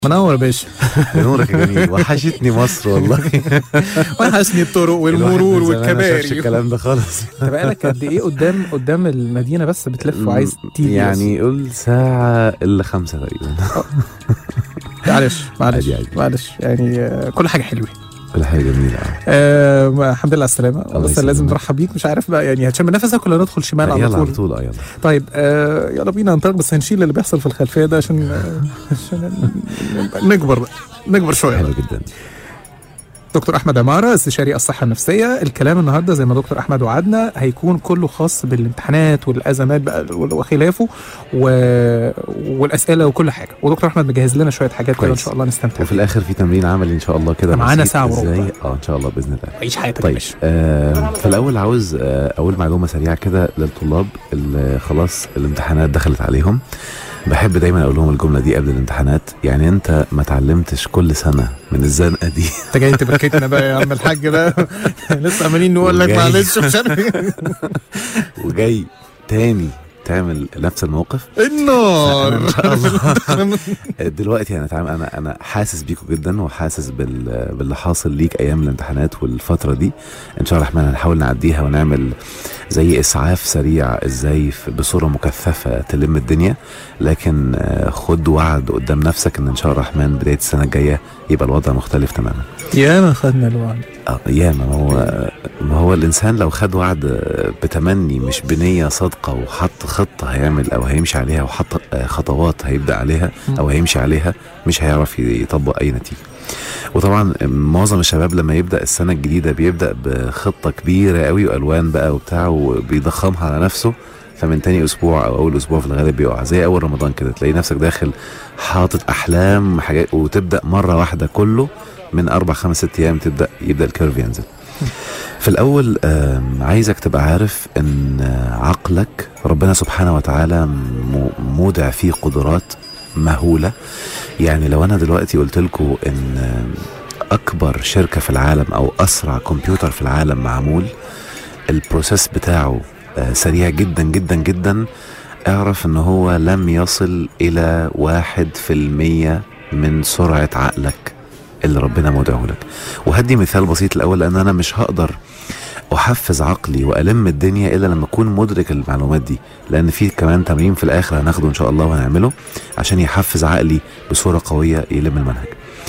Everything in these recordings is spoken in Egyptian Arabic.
منور يا باشا نورك يا جميل وحشتني مصر والله وحشني الطرق والمرور الواحد من زمان ما شافش والكباري الكلام ده خالص انت بقالك قد ايه قدام قدام المدينه بس بتلف وعايز تيجي يعني قول ساعة إلا خمسة تقريبا بس. معلش معلش عادي عادي. معلش يعني آه، كل حاجه حلوه كل حاجة جميلة آه الحمد لله على السلامه الله بس لازم يسلمك. نرحب بيك مش عارف بقى يعني هتشم نفسك ولا ندخل شمال على يلا على طول طول اه يلا طيب آه يلا بينا ننطلق بس هنشيل اللي بيحصل في الخلفيه ده عشان آه، عشان نكبر بقى نكبر شويه حلو جدا دكتور احمد عماره استشاري الصحه النفسيه الكلام النهارده زي ما دكتور احمد وعدنا هيكون كله خاص بالامتحانات والازمات بقى وخلافه و... والاسئله وكل حاجه ودكتور احمد مجهز لنا شويه حاجات كده ان كويس. شاء الله نستمتع وفي الآخر في تمرين عملي إن شاء الله كده معانا بسيط ساعة وربع. إزاي اه إن شاء الله بإذن الله عيش حياتك يا طيب باشا آه في الأول عاوز آه أول معلومة سريعة كده للطلاب اللي خلاص الامتحانات دخلت عليهم بحب دايما اقول لهم الجمله دي قبل الامتحانات يعني انت ما اتعلمتش كل سنه من الزنقه دي انت جاي تبركتنا بقى يا عم الحاج بقى لسه عمالين نقول لك وجاي. معلش مش عارف وجاي تاني تعمل نفس الموقف النار إن شاء الله دلوقتي انا تعم... انا انا حاسس بيكم جدا وحاسس بال... باللي حاصل ليك ايام الامتحانات والفتره دي ان شاء الله الرحمن هنحاول نعديها ونعمل زي اسعاف سريع ازاي في- بصوره مكثفه تلم الدنيا لكن آه، خد وعد قدام نفسك ان ان شاء الله الرحمن بدايه السنه الجايه يبقى الوضع مختلف تماما يا ما خدنا الوعد اه ياما ما هو ما هو الانسان لو خد وعد آه، بتمني مش بنيه صادقه وحط خطه هيعمل او هيمشي عليها وحط آه، خطوات هيبدا عليها او هيمشي عليها مش هيعرف يطبق اي نتيجه وطبعا معظم الشباب لما يبدا السنه الجديده بيبدا بخطه كبيره قوي والوان بقى وبتاع وبيضخمها على نفسه فمن تاني اسبوع او اول اسبوع في الغالب بيقع زي اول رمضان كده تلاقي نفسك داخل حاطط احلام حاجات وتبدا مره واحده كله من اربع خمس ست ايام تبدا يبدا الكيرف ينزل في الاول آم، عايزك تبقى عارف ان آه، عقلك ربنا سبحانه وتعالى م- مودع فيه قدرات مهوله يعني لو انا دلوقتي قلت لكم ان آم، اكبر شركه في العالم او اسرع كمبيوتر في العالم معمول البروسيس بتاعه آه، سريع جدا جدا جدا اعرف ان هو لم يصل الى واحد في المية من سرعة عقلك اللي ربنا مودعه لك وهدي مثال بسيط الاول لان انا مش هقدر احفز عقلي والم الدنيا الا لما اكون مدرك المعلومات دي لان في كمان تمرين في الاخر هناخده ان شاء الله وهنعمله عشان يحفز عقلي بصوره قويه يلم المنهج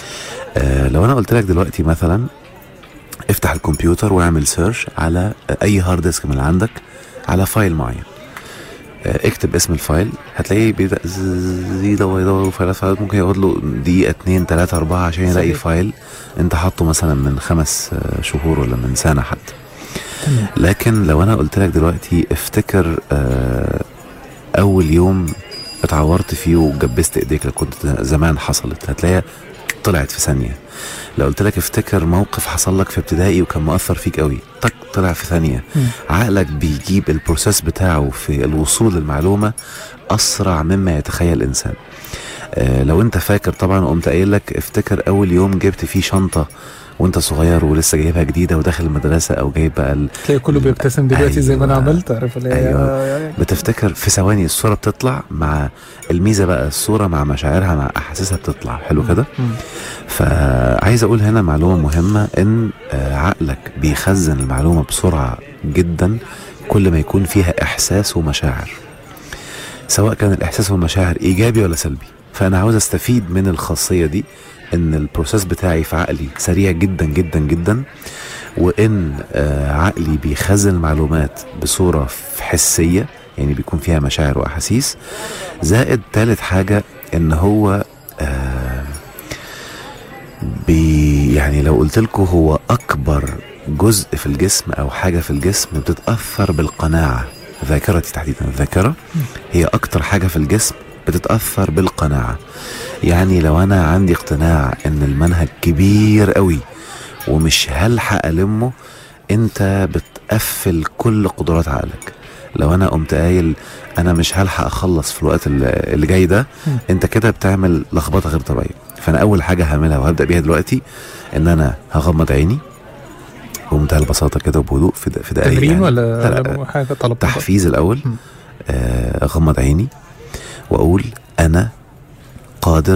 آه لو انا قلت لك دلوقتي مثلا افتح الكمبيوتر واعمل سيرش على اي هارد ديسك من اللي عندك على فايل معين آه، اكتب اسم الفايل هتلاقيه بيبدا زز- يدور يدور فايلات فايلات ممكن ياخد له دقيقه اتنين تلاته اربعه عشان يلاقي صحيح. فايل انت حاطه مثلا من خمس آه، شهور ولا من سنه حتى تمام. لكن لو انا قلت لك دلوقتي افتكر آه، اول يوم اتعورت فيه وجبست ايديك لو كنت زمان حصلت هتلاقيها طلعت في ثانيه لو قلت لك افتكر موقف حصل لك في ابتدائي وكان مؤثر فيك قوي طق طلع في ثانيه مم. عقلك بيجيب البروسيس بتاعه في الوصول للمعلومه اسرع مما يتخيل الانسان آه لو انت فاكر طبعا قمت قايل لك افتكر اول يوم جبت فيه شنطه وانت صغير ولسه جايبها جديده وداخل المدرسه او جايب بقى ال- تلاقي كله بيبتسم دلوقتي زي ما انا أيوة. عملت عارف اللي هي أيوة. بتفتكر في ثواني الصوره بتطلع مع الميزه بقى الصوره مع مشاعرها مع احاسيسها بتطلع حلو كده مم. فعايز اقول هنا معلومه مهمه ان آه، عقلك بيخزن المعلومه بسرعه جدا كل ما يكون فيها احساس ومشاعر سواء كان الاحساس والمشاعر ايجابي ولا سلبي فانا عاوز استفيد من الخاصيه دي ان البروسيس بتاعي في عقلي سريع جدا جدا جدا وان آه، عقلي بيخزن المعلومات بصوره حسيه يعني بيكون فيها مشاعر واحاسيس زائد ثالث حاجه ان هو آه بي يعني لو قلت لكم هو اكبر جزء في الجسم او حاجه في الجسم بتتاثر بالقناعه ذاكرتي تحديدا الذاكره هي اكتر حاجه في الجسم بتتاثر بالقناعه يعني لو انا عندي اقتناع ان المنهج كبير قوي ومش هلحق المه انت بتقفل كل قدرات عقلك لو انا قمت قايل انا مش هلحق اخلص في الوقت اللي اللي جاي ده مم. انت كده بتعمل لخبطه غير طبيعيه فانا اول حاجه هعملها وهبدا بيها دلوقتي ان انا هغمض عيني بمنتهى البساطه كده وبهدوء في د- في دقايق تمرين يعني. ولا لا، لا، ولا حاجه طلب تحفيز الاول مم. آه، اغمض عيني واقول انا قادر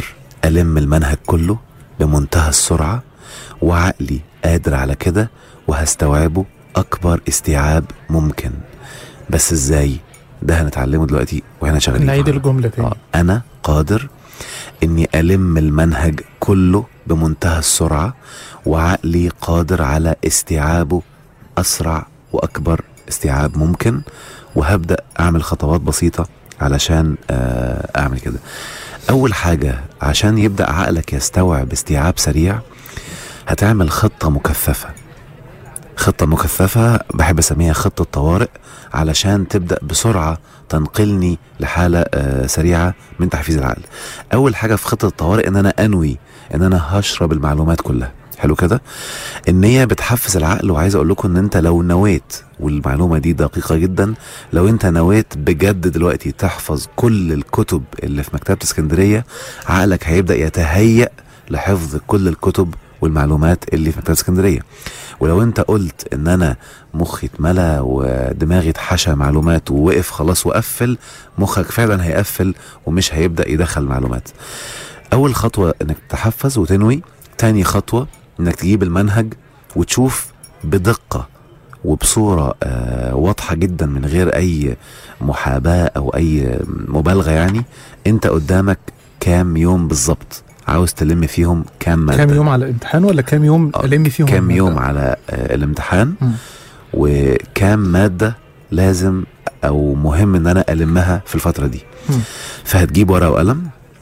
الم المنهج كله بمنتهى السرعه وعقلي قادر على كده وهستوعبه اكبر استيعاب ممكن بس ازاي ده هنتعلمه دلوقتي واحنا شغالين نعيد معاه. الجمله تاني آه، انا قادر اني الم المنهج كله بمنتهى السرعه وعقلي قادر على استيعابه اسرع واكبر استيعاب ممكن وهبدا اعمل خطوات بسيطه علشان آه، اعمل كده اول حاجه عشان يبدا عقلك يستوعب استيعاب سريع هتعمل خطه مكثفه خطة مكثفة بحب أسميها خطة طوارئ علشان تبدأ بسرعة تنقلني لحالة آه، سريعة من تحفيز العقل أول حاجة في خطة الطوارئ إن أنا أنوي إن أنا هشرب المعلومات كلها حلو كده النية بتحفز العقل وعايز أقول لكم إن أنت لو نويت والمعلومة دي دقيقة جدا لو أنت نويت بجد دلوقتي تحفظ كل الكتب اللي في مكتبة اسكندرية عقلك هيبدأ يتهيأ لحفظ كل الكتب والمعلومات اللي في مكتبة اسكندرية ولو انت قلت ان انا مخي اتملى ودماغي اتحشى معلومات ووقف خلاص وقفل مخك فعلا هيقفل ومش هيبدا يدخل معلومات اول خطوه انك تحفز وتنوي تاني خطوه انك تجيب المنهج وتشوف بدقه وبصوره آه واضحه جدا من غير اي محاباه او اي مبالغه يعني انت قدامك كام يوم بالظبط عاوز تلم فيهم كام ماده كام يوم على الامتحان ولا كام يوم آه، الم فيهم كام المادة؟ يوم على آه، الامتحان مم. وكام مادة لازم أو مهم إن أنا ألمها في الفترة دي مم. فهتجيب ورقة وقلم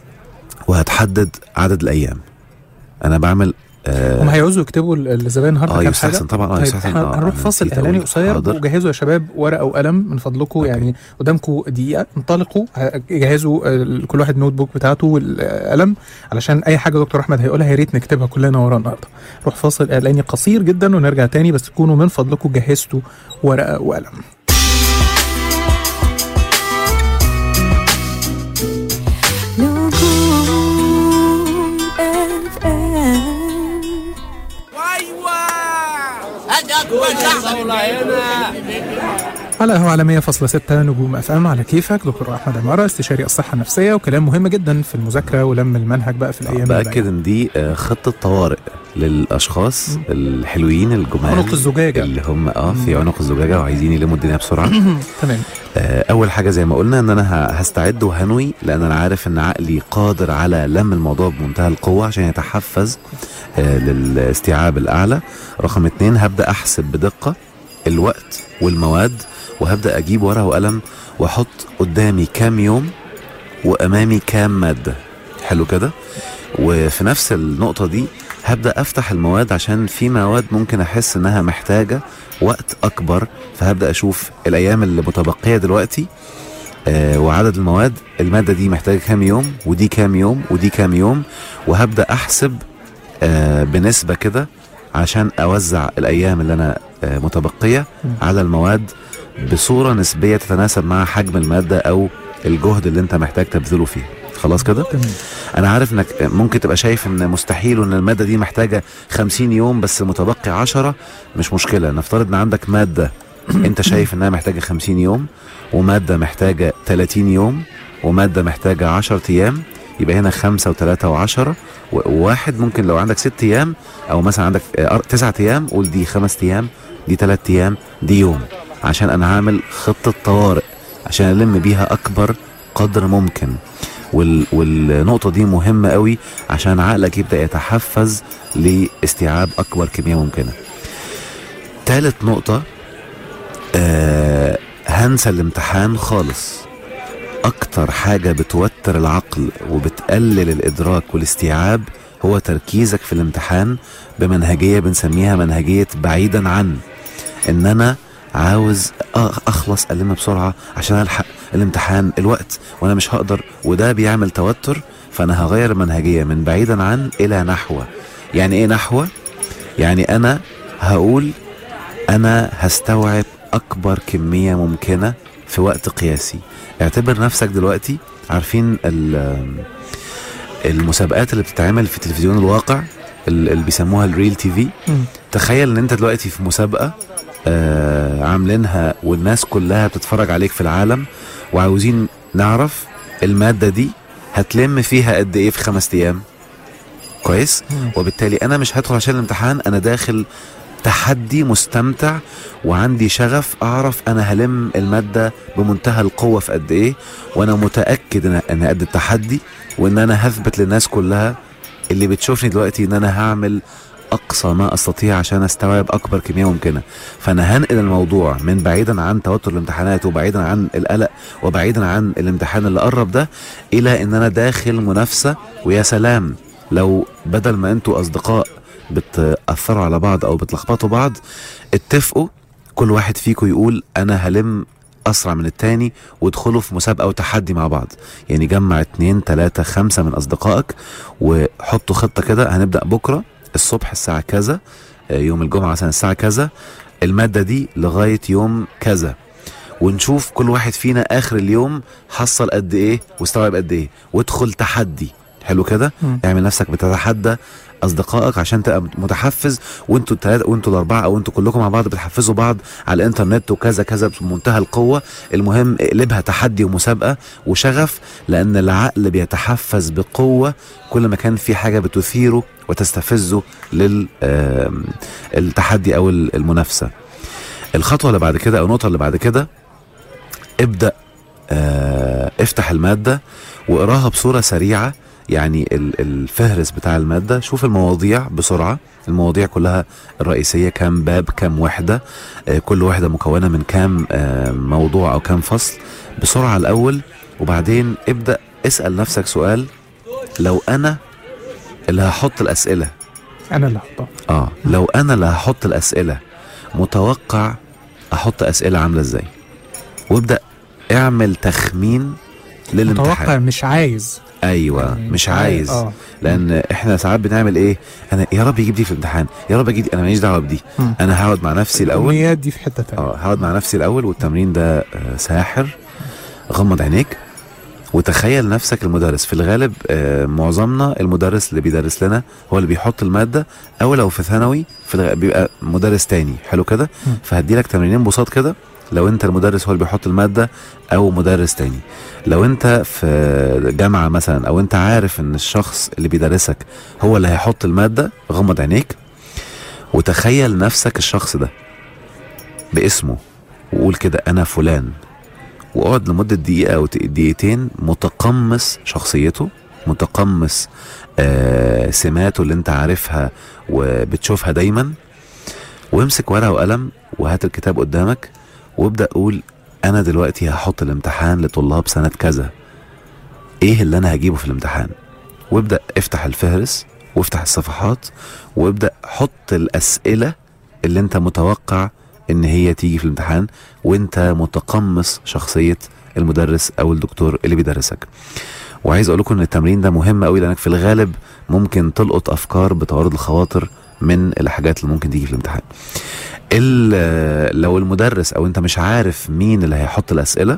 وهتحدد عدد الأيام أنا بعمل آه هم هيعوزوا يكتبوا ال- الزبائن النهارده اه كام يستحسن حاجه طبعا اه طيب يستحسن احنا آه، هنروح أنا فاصل نسيت اعلاني أقول. قصير حاضر. وجهزوا يا شباب ورقه وقلم من فضلكم أوكي. يعني قدامكم دقيقه انطلقوا ه- جهزوا ال- كل واحد نوت بوك بتاعته والقلم علشان اي حاجه دكتور احمد هيقولها يا ريت نكتبها كلنا ورا النهارده نروح فاصل اعلاني قصير جدا ونرجع تاني بس تكونوا من فضلكم جهزتوا ورقه وقلم نجوم FM ايوه هذا اكبر شعب على هو على 100.6 نجوم اف ام على كيفك دكتور احمد عماره استشاري الصحه النفسيه وكلام مهم جدا في المذاكره ولم المنهج بقى في الايام اللي بأكد باقية. إن دي آه، خطة طوارئ للأشخاص الحلوين الجمال عنق الزجاجة. اللي هم اه في عنق الزجاجة وعايزين يلموا الدنيا بسرعة تمام آه، اول حاجه زي ما قلنا ان انا ه- هستعد وهنوي لان انا عارف ان عقلي قادر على لم الموضوع بمنتهى القوه عشان يتحفز آه، للاستيعاب الاعلى رقم اتنين هبدا احسب بدقه الوقت والمواد وهبدا اجيب ورقه وقلم واحط قدامي كام يوم وامامي كام ماده حلو كده وفي نفس النقطه دي هبدا افتح المواد عشان في مواد ممكن احس انها محتاجه وقت اكبر فهبدا اشوف الايام اللي متبقيه دلوقتي آه وعدد المواد الماده دي محتاجه كام يوم ودي كام يوم ودي كام يوم وهبدا احسب آه بنسبه كده عشان اوزع الايام اللي انا آه متبقيه على المواد بصوره نسبيه تتناسب مع حجم الماده او الجهد اللي انت محتاج تبذله فيه خلاص كده تمام انا عارف انك ممكن تبقى شايف ان مستحيل وان الماده دي محتاجه 50 يوم بس متبقي 10 مش مشكله نفترض ان عندك ماده انت شايف انها محتاجه 50 يوم وماده محتاجه 30 يوم وماده محتاجه 10 ايام يبقى هنا خمسة وثلاثة وعشرة و- وواحد ممكن لو عندك ست أيام أو مثلا عندك آه، أر- تسعة أيام قول دي خمس أيام دي ثلاث أيام دي يوم عشان أنا هعمل خطة طوارئ عشان ألم بيها أكبر قدر ممكن وال... والنقطة دي مهمة قوي عشان عقلك يبدأ يتحفز لاستيعاب أكبر كمية ممكنة تالت نقطة آه هنسى الامتحان خالص أكتر حاجة بتوتر العقل وبتقلل الإدراك والاستيعاب هو تركيزك في الامتحان بمنهجية بنسميها منهجية بعيدا عن إن أنا عاوز أ- أخلص ألم بسرعة عشان ألحق الامتحان الوقت وأنا مش هقدر وده بيعمل توتر فأنا هغير المنهجية من بعيدا عن إلى نحو يعني إيه نحو؟ يعني أنا هقول أنا هستوعب أكبر كمية ممكنة في وقت قياسي اعتبر نفسك دلوقتي عارفين ال- المسابقات اللي بتتعمل في تلفزيون الواقع ال- اللي بيسموها الريل تي في مم. تخيل ان انت دلوقتي في مسابقة آه عاملينها والناس كلها بتتفرج عليك في العالم وعاوزين نعرف المادة دي هتلم فيها قد ايه في خمس ايام كويس مم. وبالتالي انا مش هدخل عشان الامتحان انا داخل تحدي مستمتع وعندي شغف اعرف انا هلم الماده بمنتهى القوه في قد ايه وانا متاكد ان انا قد التحدي وان انا هثبت للناس كلها اللي بتشوفني دلوقتي ان انا هعمل اقصى ما استطيع عشان استوعب اكبر كميه ممكنه فانا هنقل الموضوع من بعيدا عن توتر الامتحانات وبعيدا عن القلق وبعيدا عن الامتحان اللي قرب ده الى ان انا داخل منافسه ويا سلام لو بدل ما انتوا اصدقاء بتاثروا على بعض او بتلخبطوا بعض اتفقوا كل واحد فيكم يقول انا هلم اسرع من التاني وادخلوا في مسابقه وتحدي مع بعض يعني جمع اتنين تلاته خمسه من اصدقائك وحطوا خطه كده هنبدا بكره الصبح الساعه كذا آه، يوم الجمعه مثلا الساعه كذا الماده دي لغايه يوم كذا ونشوف كل واحد فينا اخر اليوم حصل قد ايه واستوعب قد ايه وادخل تحدي حلو كده مم. اعمل نفسك بتتحدى اصدقائك عشان تبقى متحفز وانتوا الثلاثه وانتوا الاربعه او انتوا كلكم مع بعض بتحفزوا بعض على الانترنت وكذا كذا بمنتهى القوه المهم اقلبها تحدي ومسابقه وشغف لان العقل بيتحفز بقوه كل ما كان في حاجه بتثيره وتستفزه للتحدي او ال- المنافسه الخطوه اللي بعد كده او النقطه اللي بعد كده ابدا آه، افتح الماده واقراها بصوره سريعه يعني ال- الفهرس بتاع الماده شوف المواضيع بسرعه المواضيع كلها الرئيسيه كام باب كام وحده آه، كل وحده مكونه من كام آه، موضوع او كام فصل بسرعه الاول وبعدين ابدا اسال نفسك سؤال لو انا اللي هحط الاسئله انا اللي هحطها اه لو انا اللي هحط الاسئله متوقع احط اسئله عامله ازاي وابدا اعمل تخمين للامتحان متوقع مش عايز ايوه يعني مش عايز اه لان احنا ساعات بنعمل ايه انا يا رب يجيب دي في الامتحان يا رب اجيب دي انا ماليش دعوه بدي مم. انا هقعد مع نفسي الاول الامنيات دي في حته تانية اه هقعد مع نفسي الاول والتمرين ده آه، ساحر غمض عينيك وتخيل نفسك المدرس في الغالب آه، معظمنا المدرس اللي بيدرس لنا هو اللي بيحط الماده او لو في ثانوي في الغ- بيبقى مدرس تاني حلو كده مم. فهدي لك تمرينين بساط كده لو انت المدرس هو اللي بيحط الماده او مدرس تاني لو انت في جامعه مثلا او انت عارف ان الشخص اللي بيدرسك هو اللي هيحط الماده غمض عينيك وتخيل نفسك الشخص ده باسمه وقول كده انا فلان واقعد لمده دقيقه او دقيقتين متقمص شخصيته متقمص آه سماته اللي انت عارفها وبتشوفها دايما وامسك ورقه وقلم وهات الكتاب قدامك وابدا قول انا دلوقتي هحط الامتحان لطلاب سنه كذا ايه اللي انا هجيبه في الامتحان وابدا افتح الفهرس وافتح الصفحات وابدا حط الاسئله اللي انت متوقع ان هي تيجي في الامتحان وانت متقمص شخصيه المدرس او الدكتور اللي بيدرسك وعايز اقول لكم ان التمرين ده مهم قوي لانك في الغالب ممكن تلقط افكار بتوارد الخواطر من الحاجات اللي ممكن تيجي في الامتحان ال- لو المدرس او انت مش عارف مين اللي هيحط الاسئله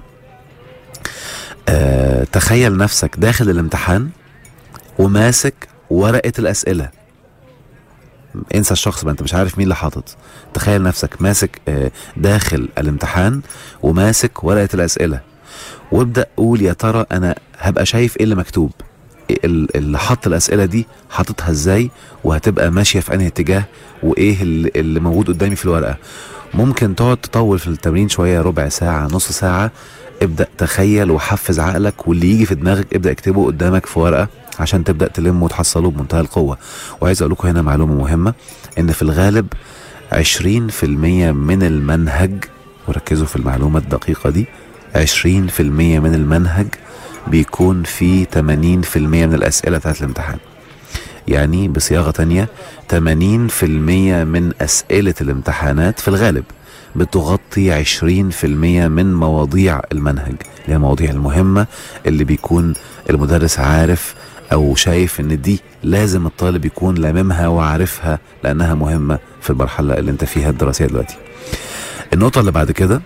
آه تخيل نفسك داخل الامتحان وماسك ورقه الاسئله انسى الشخص بقى انت مش عارف مين اللي حاطط تخيل نفسك ماسك آه، داخل الامتحان وماسك ورقه الاسئله وابدا قول يا ترى انا هبقى شايف ايه اللي مكتوب إيه ال- اللي حط الاسئله دي حاططها ازاي وهتبقى ماشيه في انهي اتجاه وايه اللي, اللي موجود قدامي في الورقه ممكن تقعد تطول في التمرين شويه ربع ساعه نص ساعه ابدا تخيل وحفز عقلك واللي يجي في دماغك ابدا اكتبه قدامك في ورقه عشان تبدا تلم وتحصله بمنتهى القوه وعايز اقول لكم هنا معلومه مهمه ان في الغالب 20% من المنهج وركزوا في المعلومه الدقيقه دي 20% من المنهج بيكون فيه 80% من الاسئله بتاعت الامتحان يعني بصياغه تانية 80% من اسئله الامتحانات في الغالب بتغطي 20% من مواضيع المنهج اللي هي المواضيع المهمه اللي بيكون المدرس عارف او شايف ان دي لازم الطالب يكون لاممها وعارفها لانها مهمه في المرحله اللي انت فيها الدراسيه دلوقتي النقطه اللي بعد كده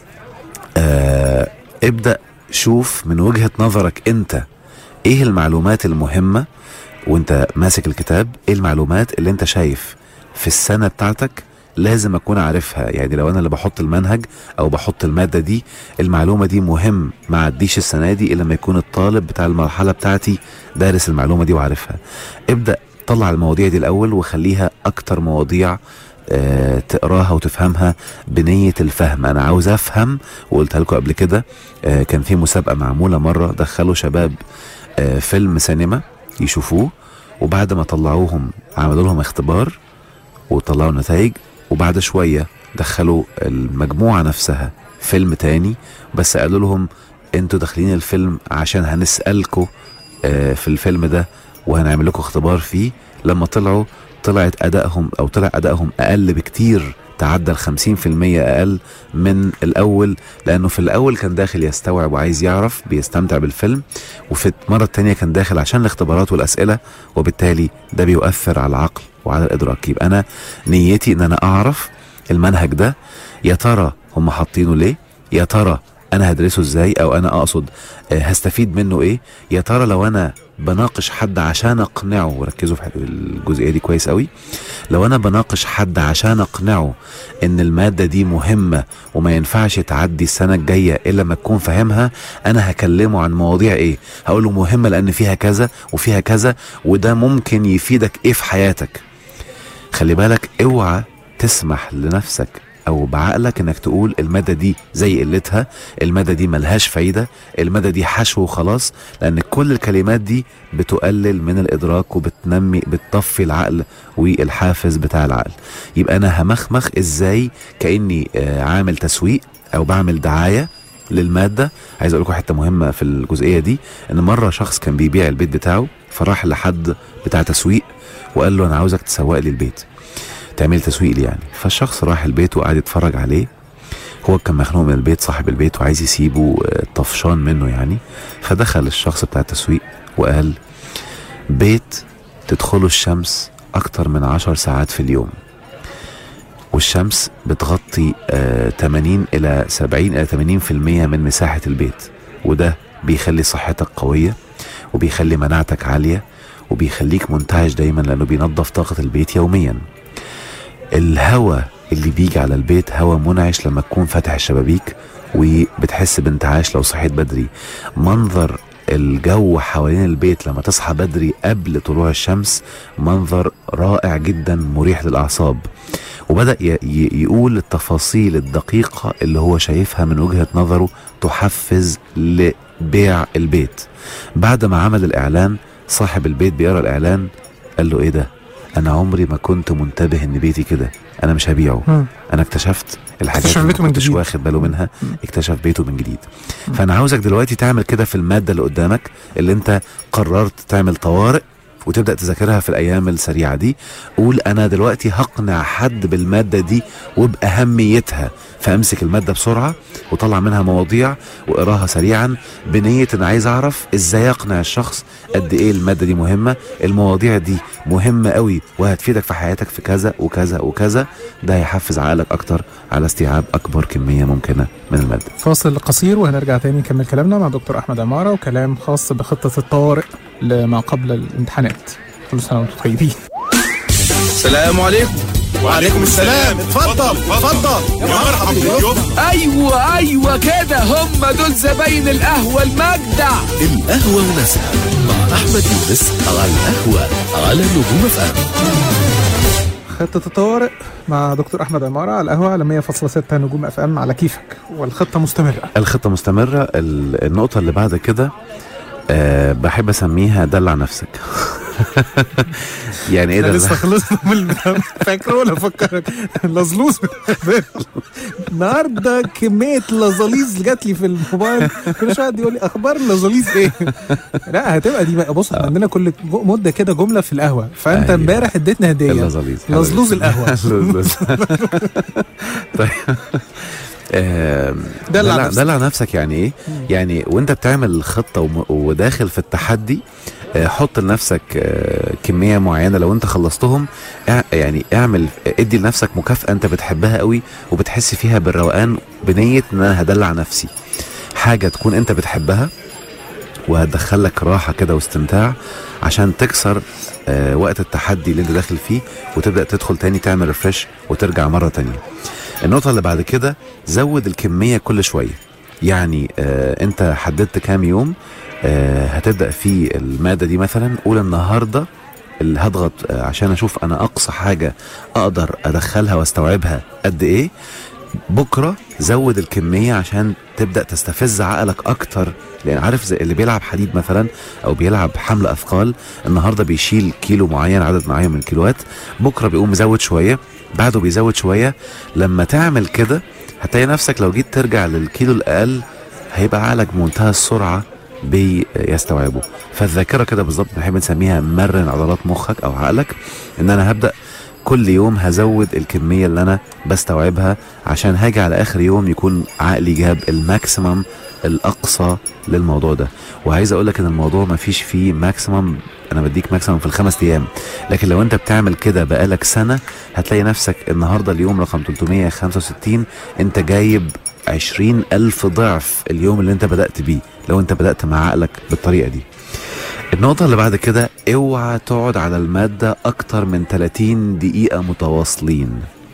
آه ابدا شوف من وجهه نظرك انت ايه المعلومات المهمه وانت ماسك الكتاب ايه المعلومات اللي انت شايف في السنه بتاعتك لازم اكون عارفها يعني لو انا اللي بحط المنهج او بحط الماده دي المعلومه دي مهم ما عديش السنه دي الا لما يكون الطالب بتاع المرحله بتاعتي دارس المعلومه دي وعارفها ابدا طلع المواضيع دي الاول وخليها اكتر مواضيع آه، تقراها وتفهمها بنية الفهم أنا عاوز أفهم وقلتها لكم قبل كده آه، كان في مسابقة معمولة مرة دخلوا شباب آه، فيلم سينما يشوفوه وبعد ما طلعوهم عملوا لهم اختبار وطلعوا نتائج وبعد شوية دخلوا المجموعة نفسها فيلم تاني بس قالوا لهم انتوا داخلين الفيلم عشان هنسألكوا آه، في الفيلم ده وهنعمل لكم اختبار فيه لما طلعوا طلعت أدائهم أو طلع أدائهم أقل بكتير تعدى ال 50% أقل من الأول لأنه في الأول كان داخل يستوعب وعايز يعرف بيستمتع بالفيلم وفي المرة التانية كان داخل عشان الاختبارات والأسئلة وبالتالي ده بيؤثر على العقل وعلى الإدراك يبقى أنا نيتي إن أنا أعرف المنهج ده يا ترى هم حاطينه ليه يا ترى انا هدرسه ازاي او انا اقصد آه، هستفيد منه ايه يا ترى لو انا بناقش حد عشان اقنعه وركزوا في الجزئيه دي كويس قوي لو انا بناقش حد عشان اقنعه ان الماده دي مهمه وما ينفعش تعدي السنه الجايه الا لما تكون فاهمها انا هكلمه عن مواضيع ايه هقول له مهمه لان فيها كذا وفيها كذا وده ممكن يفيدك ايه في حياتك خلي بالك اوعى تسمح لنفسك او بعقلك انك تقول الماده دي زي قلتها الماده دي ملهاش فايده الماده دي حشو وخلاص لان كل الكلمات دي بتقلل من الادراك وبتنمي بتطفي العقل والحافز بتاع العقل يبقى انا همخمخ ازاي كاني آه، عامل تسويق او بعمل دعايه للماده عايز اقول لكم حته مهمه في الجزئيه دي ان مره شخص كان بيبيع البيت بتاعه فراح لحد بتاع تسويق وقال له انا عاوزك تسوق لي البيت تعمل تسويق لي يعني فالشخص راح البيت وقعد يتفرج عليه هو كان مخنوق من البيت صاحب البيت وعايز يسيبه آه، طفشان منه يعني فدخل الشخص بتاع التسويق وقال بيت تدخله الشمس أكتر من عشر ساعات في اليوم والشمس بتغطي آه 80 إلى 70 إلى 80% من مساحة البيت وده بيخلي صحتك قوية وبيخلي مناعتك عالية وبيخليك منتعش دايما لأنه بينظف طاقة البيت يوميا الهواء اللي بيجي على البيت هواء منعش لما تكون فاتح الشبابيك وبتحس بانتعاش لو صحيت بدري منظر الجو حوالين البيت لما تصحى بدري قبل طلوع الشمس منظر رائع جدا مريح للأعصاب وبدأ ي- ي- يقول التفاصيل الدقيقة اللي هو شايفها من وجهة نظره تحفز لبيع البيت بعد ما عمل الإعلان صاحب البيت بيقرأ الإعلان قال له إيه ده أنا عمري ما كنت منتبه إن بيتي كده أنا مش هبيعه مم. انا اكتشفت الحاجات اكتشف اللي بيته ما من كنتش جديد. واخد باله منها مم. اكتشف بيته من جديد فانا عاوزك دلوقتي تعمل كده في الماده اللي قدامك اللي انت قررت تعمل طوارئ وتبدا تذاكرها في الايام السريعه دي قول انا دلوقتي هقنع حد بالماده دي وباهميتها فامسك الماده بسرعه وطلع منها مواضيع واقراها سريعا بنيه ان عايز اعرف ازاي اقنع الشخص قد ايه الماده دي مهمه المواضيع دي مهمه قوي وهتفيدك في حياتك في كذا وكذا وكذا ده هيحفز عقلك اكتر على استيعاب اكبر كميه ممكنه من الماده فاصل قصير وهنرجع تاني نكمل كلامنا مع دكتور احمد عماره وكلام خاص بخطه الطوارئ لما قبل الامتحانات كل سنه وانتم طيبين السلام عليكم وعليكم السلام اتفضل اتفضل يا مرحبا بالضيوف ايوه ايوه كده هم دول زباين القهوه المجدع القهوة وناسها مع أحمد يونس على القهوة على نجوم اف ام خطه الطوارئ مع دكتور احمد عماره على القهوه على 100.6 نجوم اف ام على كيفك والخطه مستمره الخطه مستمره ال- النقطه اللي بعد كده أه بحب اسميها دلع نفسك يعني ايه احنا دلع لسه خلصنا من البتاع. فاكره ولا افكرك لزلوز النهارده كميه لزاليز جات لي في الموبايل كل شويه حد يقول لي اخبار لزاليز ايه لا هتبقى دي بقى بص احنا عندنا كل جو- مده كده جمله في القهوه فانت أيوة. امبارح اديتنا هديه اللزاليز لزلوز القهوه لزلوز. طيب آم، دلع دلع, نفسك. دلع نفسك يعني ايه؟ يعني وانت بتعمل خطه وم- وداخل في التحدي آه، حط لنفسك آه، كميه معينه لو انت خلصتهم اع- يعني اعمل ادي لنفسك مكافاه انت بتحبها قوي وبتحس فيها بالروقان بنيه ان انا هدلع نفسي حاجه تكون انت بتحبها وهتدخلك راحه كده واستمتاع عشان تكسر آه، وقت التحدي اللي انت داخل فيه وتبدا تدخل تاني تعمل ريفرش وترجع مره تانية النقطه اللي بعد كده زود الكميه كل شويه يعني آه انت حددت كام يوم آه هتبدا في الماده دي مثلا قول النهارده اللي هضغط آه، عشان اشوف انا اقصى حاجه اقدر ادخلها واستوعبها قد ايه بكره زود الكميه عشان تبدا تستفز عقلك اكتر لان عارف زي اللي بيلعب حديد مثلا او بيلعب حمل اثقال النهارده بيشيل كيلو معين عدد معين من الكيلوات بكره بيقوم مزود شويه بعده بيزود شويه لما تعمل كده هتلاقي نفسك لو جيت ترجع للكيلو الاقل هيبقى عقلك بمنتهى السرعه بيستوعبه فالذاكره كده بالظبط بنحب نسميها مرن عضلات مخك او عقلك ان انا هبدا كل يوم هزود الكميه اللي انا بستوعبها عشان هاجي على اخر يوم يكون عقلي جاب الماكسيمم الاقصى للموضوع ده وعايز اقول لك ان الموضوع ما فيش فيه ماكسيمم انا بديك ماكسيمم في الخمس ايام لكن لو انت بتعمل كده بقالك سنه هتلاقي نفسك النهارده اليوم رقم 365 انت جايب عشرين ألف ضعف اليوم اللي انت بدأت بيه لو انت بدأت مع عقلك بالطريقة دي النقطة اللي بعد كده اوعى تقعد على المادة أكتر من 30 دقيقة متواصلين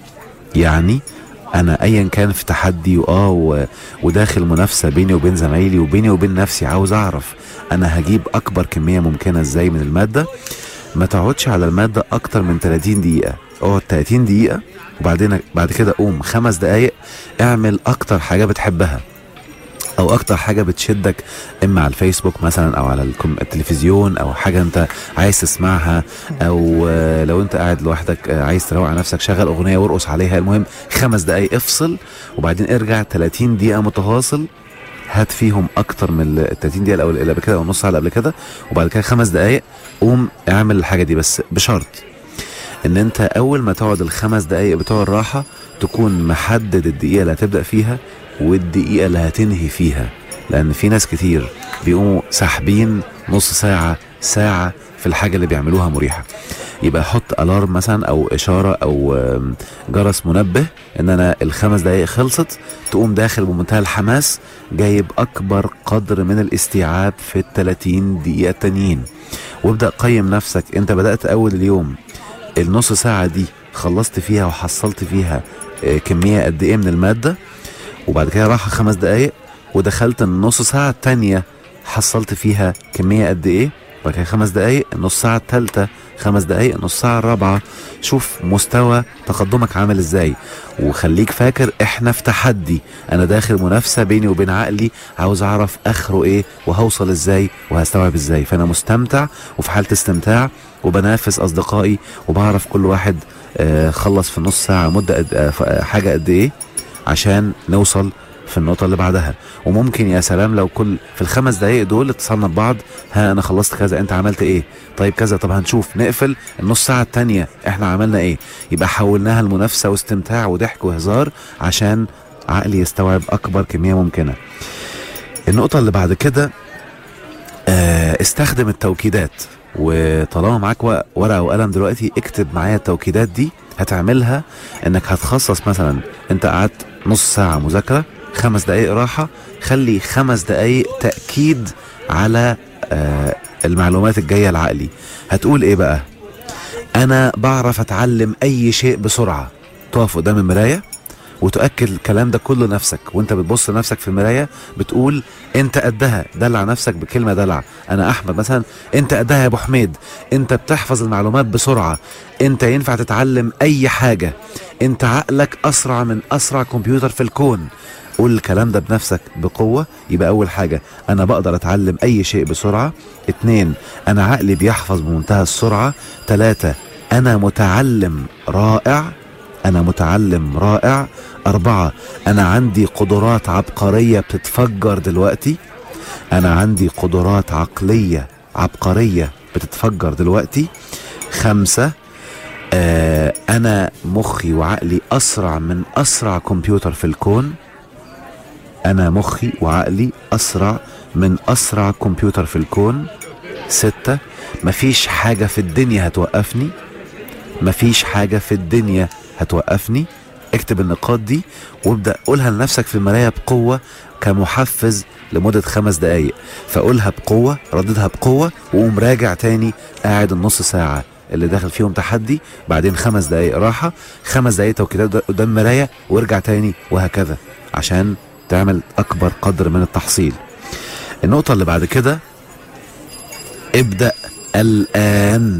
يعني أنا أيا كان في تحدي وآه و- وداخل منافسة بيني وبين زمايلي وبيني وبين نفسي عاوز أعرف أنا هجيب أكبر كمية ممكنة إزاي من المادة ما تقعدش على المادة أكتر من 30 دقيقة اقعد 30 دقيقة وبعدين بعد كده قوم خمس دقايق اعمل أكتر حاجة بتحبها او اكتر حاجه بتشدك اما على الفيسبوك مثلا او على الكم- التلفزيون او حاجه انت عايز تسمعها او آه، لو انت قاعد لوحدك آه، عايز تروق على نفسك شغل اغنيه وارقص عليها المهم خمس دقايق افصل وبعدين ارجع 30 دقيقه متواصل هات فيهم اكتر من ال 30 دقيقه الاول اللي قبل كده او نص ساعه اللي قبل كده وبعد كده خمس دقايق قوم اعمل الحاجه دي بس بشرط ان انت اول ما تقعد الخمس دقايق بتوع الراحه تكون محدد الدقيقه اللي هتبدا فيها والدقيقه اللي هتنهي فيها لان في ناس كتير بيقوموا ساحبين نص ساعه ساعه في الحاجه اللي بيعملوها مريحه يبقى حط الارم مثلا او اشاره او آم، جرس منبه ان انا الخمس دقايق خلصت تقوم داخل بمنتهى الحماس جايب اكبر قدر من الاستيعاب في ال 30 دقيقه التانيين وابدا قيم نفسك انت بدات اول اليوم النص ساعه دي خلصت فيها وحصلت فيها آه، كميه قد ايه من الماده وبعد كده راحه خمس دقايق ودخلت النص ساعه التانيه حصلت فيها كميه قد ايه وبعد كده خمس دقايق النص ساعه التالته خمس دقايق النص ساعه الرابعه شوف مستوى تقدمك عامل ازاي وخليك فاكر احنا في تحدي انا داخل منافسه بيني وبين عقلي عاوز اعرف اخره ايه وهوصل ازاي وهستوعب ازاي فانا مستمتع وفي حاله استمتاع وبنافس اصدقائي وبعرف كل واحد آه، خلص في نص ساعه مده قد آه، ف- آه، حاجه قد ايه عشان نوصل في النقطة اللي بعدها وممكن يا سلام لو كل في الخمس دقايق دول اتصلنا ببعض ها انا خلصت كذا انت عملت ايه طيب كذا طب هنشوف نقفل النص ساعة التانية احنا عملنا ايه يبقى حولناها لمنافسة واستمتاع وضحك وهزار عشان عقلي يستوعب اكبر كمية ممكنة النقطة اللي بعد كده آه استخدم التوكيدات وطالما معاك ورق- ورقه وقلم دلوقتي اكتب معايا التوكيدات دي هتعملها انك هتخصص مثلا انت قعدت نص ساعه مذاكره خمس دقائق راحه خلي خمس دقائق تاكيد على آه المعلومات الجايه لعقلي هتقول ايه بقى انا بعرف اتعلم اي شيء بسرعه تقف قدام المرايه وتؤكد الكلام ده كله نفسك وانت بتبص لنفسك في المرايه بتقول انت قدها دلع نفسك بكلمه دلع انا احمد مثلا انت قدها يا ابو حميد انت بتحفظ المعلومات بسرعه انت ينفع تتعلم اي حاجه انت عقلك اسرع من اسرع كمبيوتر في الكون قول الكلام ده بنفسك بقوة يبقى أول حاجة أنا بقدر أتعلم أي شيء بسرعة اتنين أنا عقلي بيحفظ بمنتهى السرعة تلاتة أنا متعلم رائع أنا متعلم رائع أربعة أنا عندي قدرات عبقرية بتتفجر دلوقتي أنا عندي قدرات عقلية عبقرية بتتفجر دلوقتي خمسة آه أنا مخي وعقلي أسرع من أسرع كمبيوتر في الكون أنا مخي وعقلي أسرع من أسرع كمبيوتر في الكون ستة مفيش حاجة في الدنيا هتوقفني مفيش حاجة في الدنيا هتوقفني اكتب النقاط دي وابدأ قولها لنفسك في المراية بقوة كمحفز لمدة خمس دقايق فقولها بقوة رددها بقوة وقوم راجع تاني قاعد النص ساعة اللي داخل فيهم تحدي بعدين خمس دقايق راحة خمس دقايق توكيدات قدام مراية وارجع تاني وهكذا عشان تعمل أكبر قدر من التحصيل النقطة اللي بعد كده ابدأ الآن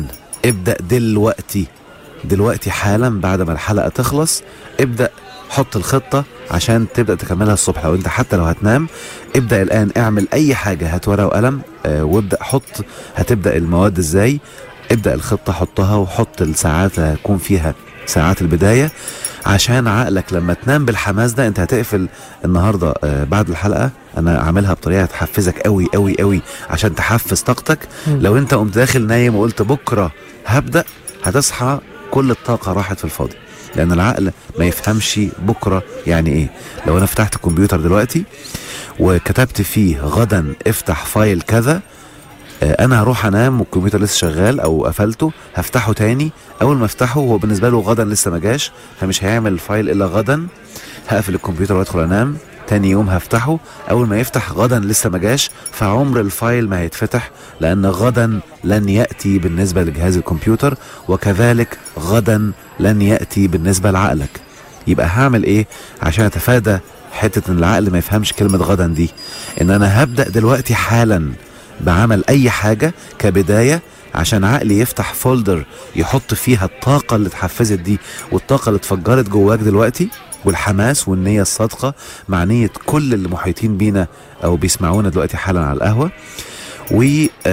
ابدا دلوقتي دلوقتي حالا بعد ما الحلقه تخلص ابدا حط الخطه عشان تبدا تكملها الصبح لو انت حتى لو هتنام ابدا الان اعمل اي حاجه هات ورقه وقلم آه وابدا حط هتبدا المواد ازاي ابدا الخطه حطها وحط الساعات اللي هتكون فيها ساعات البدايه عشان عقلك لما تنام بالحماس ده انت هتقفل النهارده آه بعد الحلقه انا عاملها بطريقه تحفزك قوي قوي قوي عشان تحفز طاقتك مم. لو انت قمت داخل نايم وقلت بكره هبدا هتصحى كل الطاقه راحت في الفاضي لان العقل ما يفهمش بكره يعني ايه لو انا فتحت الكمبيوتر دلوقتي وكتبت فيه غدا افتح فايل كذا آه، انا هروح انام والكمبيوتر لسه شغال او قفلته هفتحه تاني اول ما افتحه هو بالنسبه له غدا لسه ما جاش فمش هيعمل الفايل الا غدا هقفل الكمبيوتر وادخل انام تاني يوم هفتحه اول ما يفتح غدا لسه ما جاش فعمر الفايل ما هيتفتح لان غدا لن ياتي بالنسبه لجهاز الكمبيوتر وكذلك غدا لن ياتي بالنسبه لعقلك يبقى هعمل ايه عشان اتفادى حته ان العقل ما يفهمش كلمه غدا دي ان انا هبدا دلوقتي حالا بعمل اي حاجه كبدايه عشان عقلي يفتح فولدر يحط فيها الطاقه اللي اتحفزت دي والطاقه اللي اتفجرت جواك دلوقتي والحماس والنيه الصادقه مع نيه كل اللي محيطين بينا او بيسمعونا دلوقتي حالا على القهوه و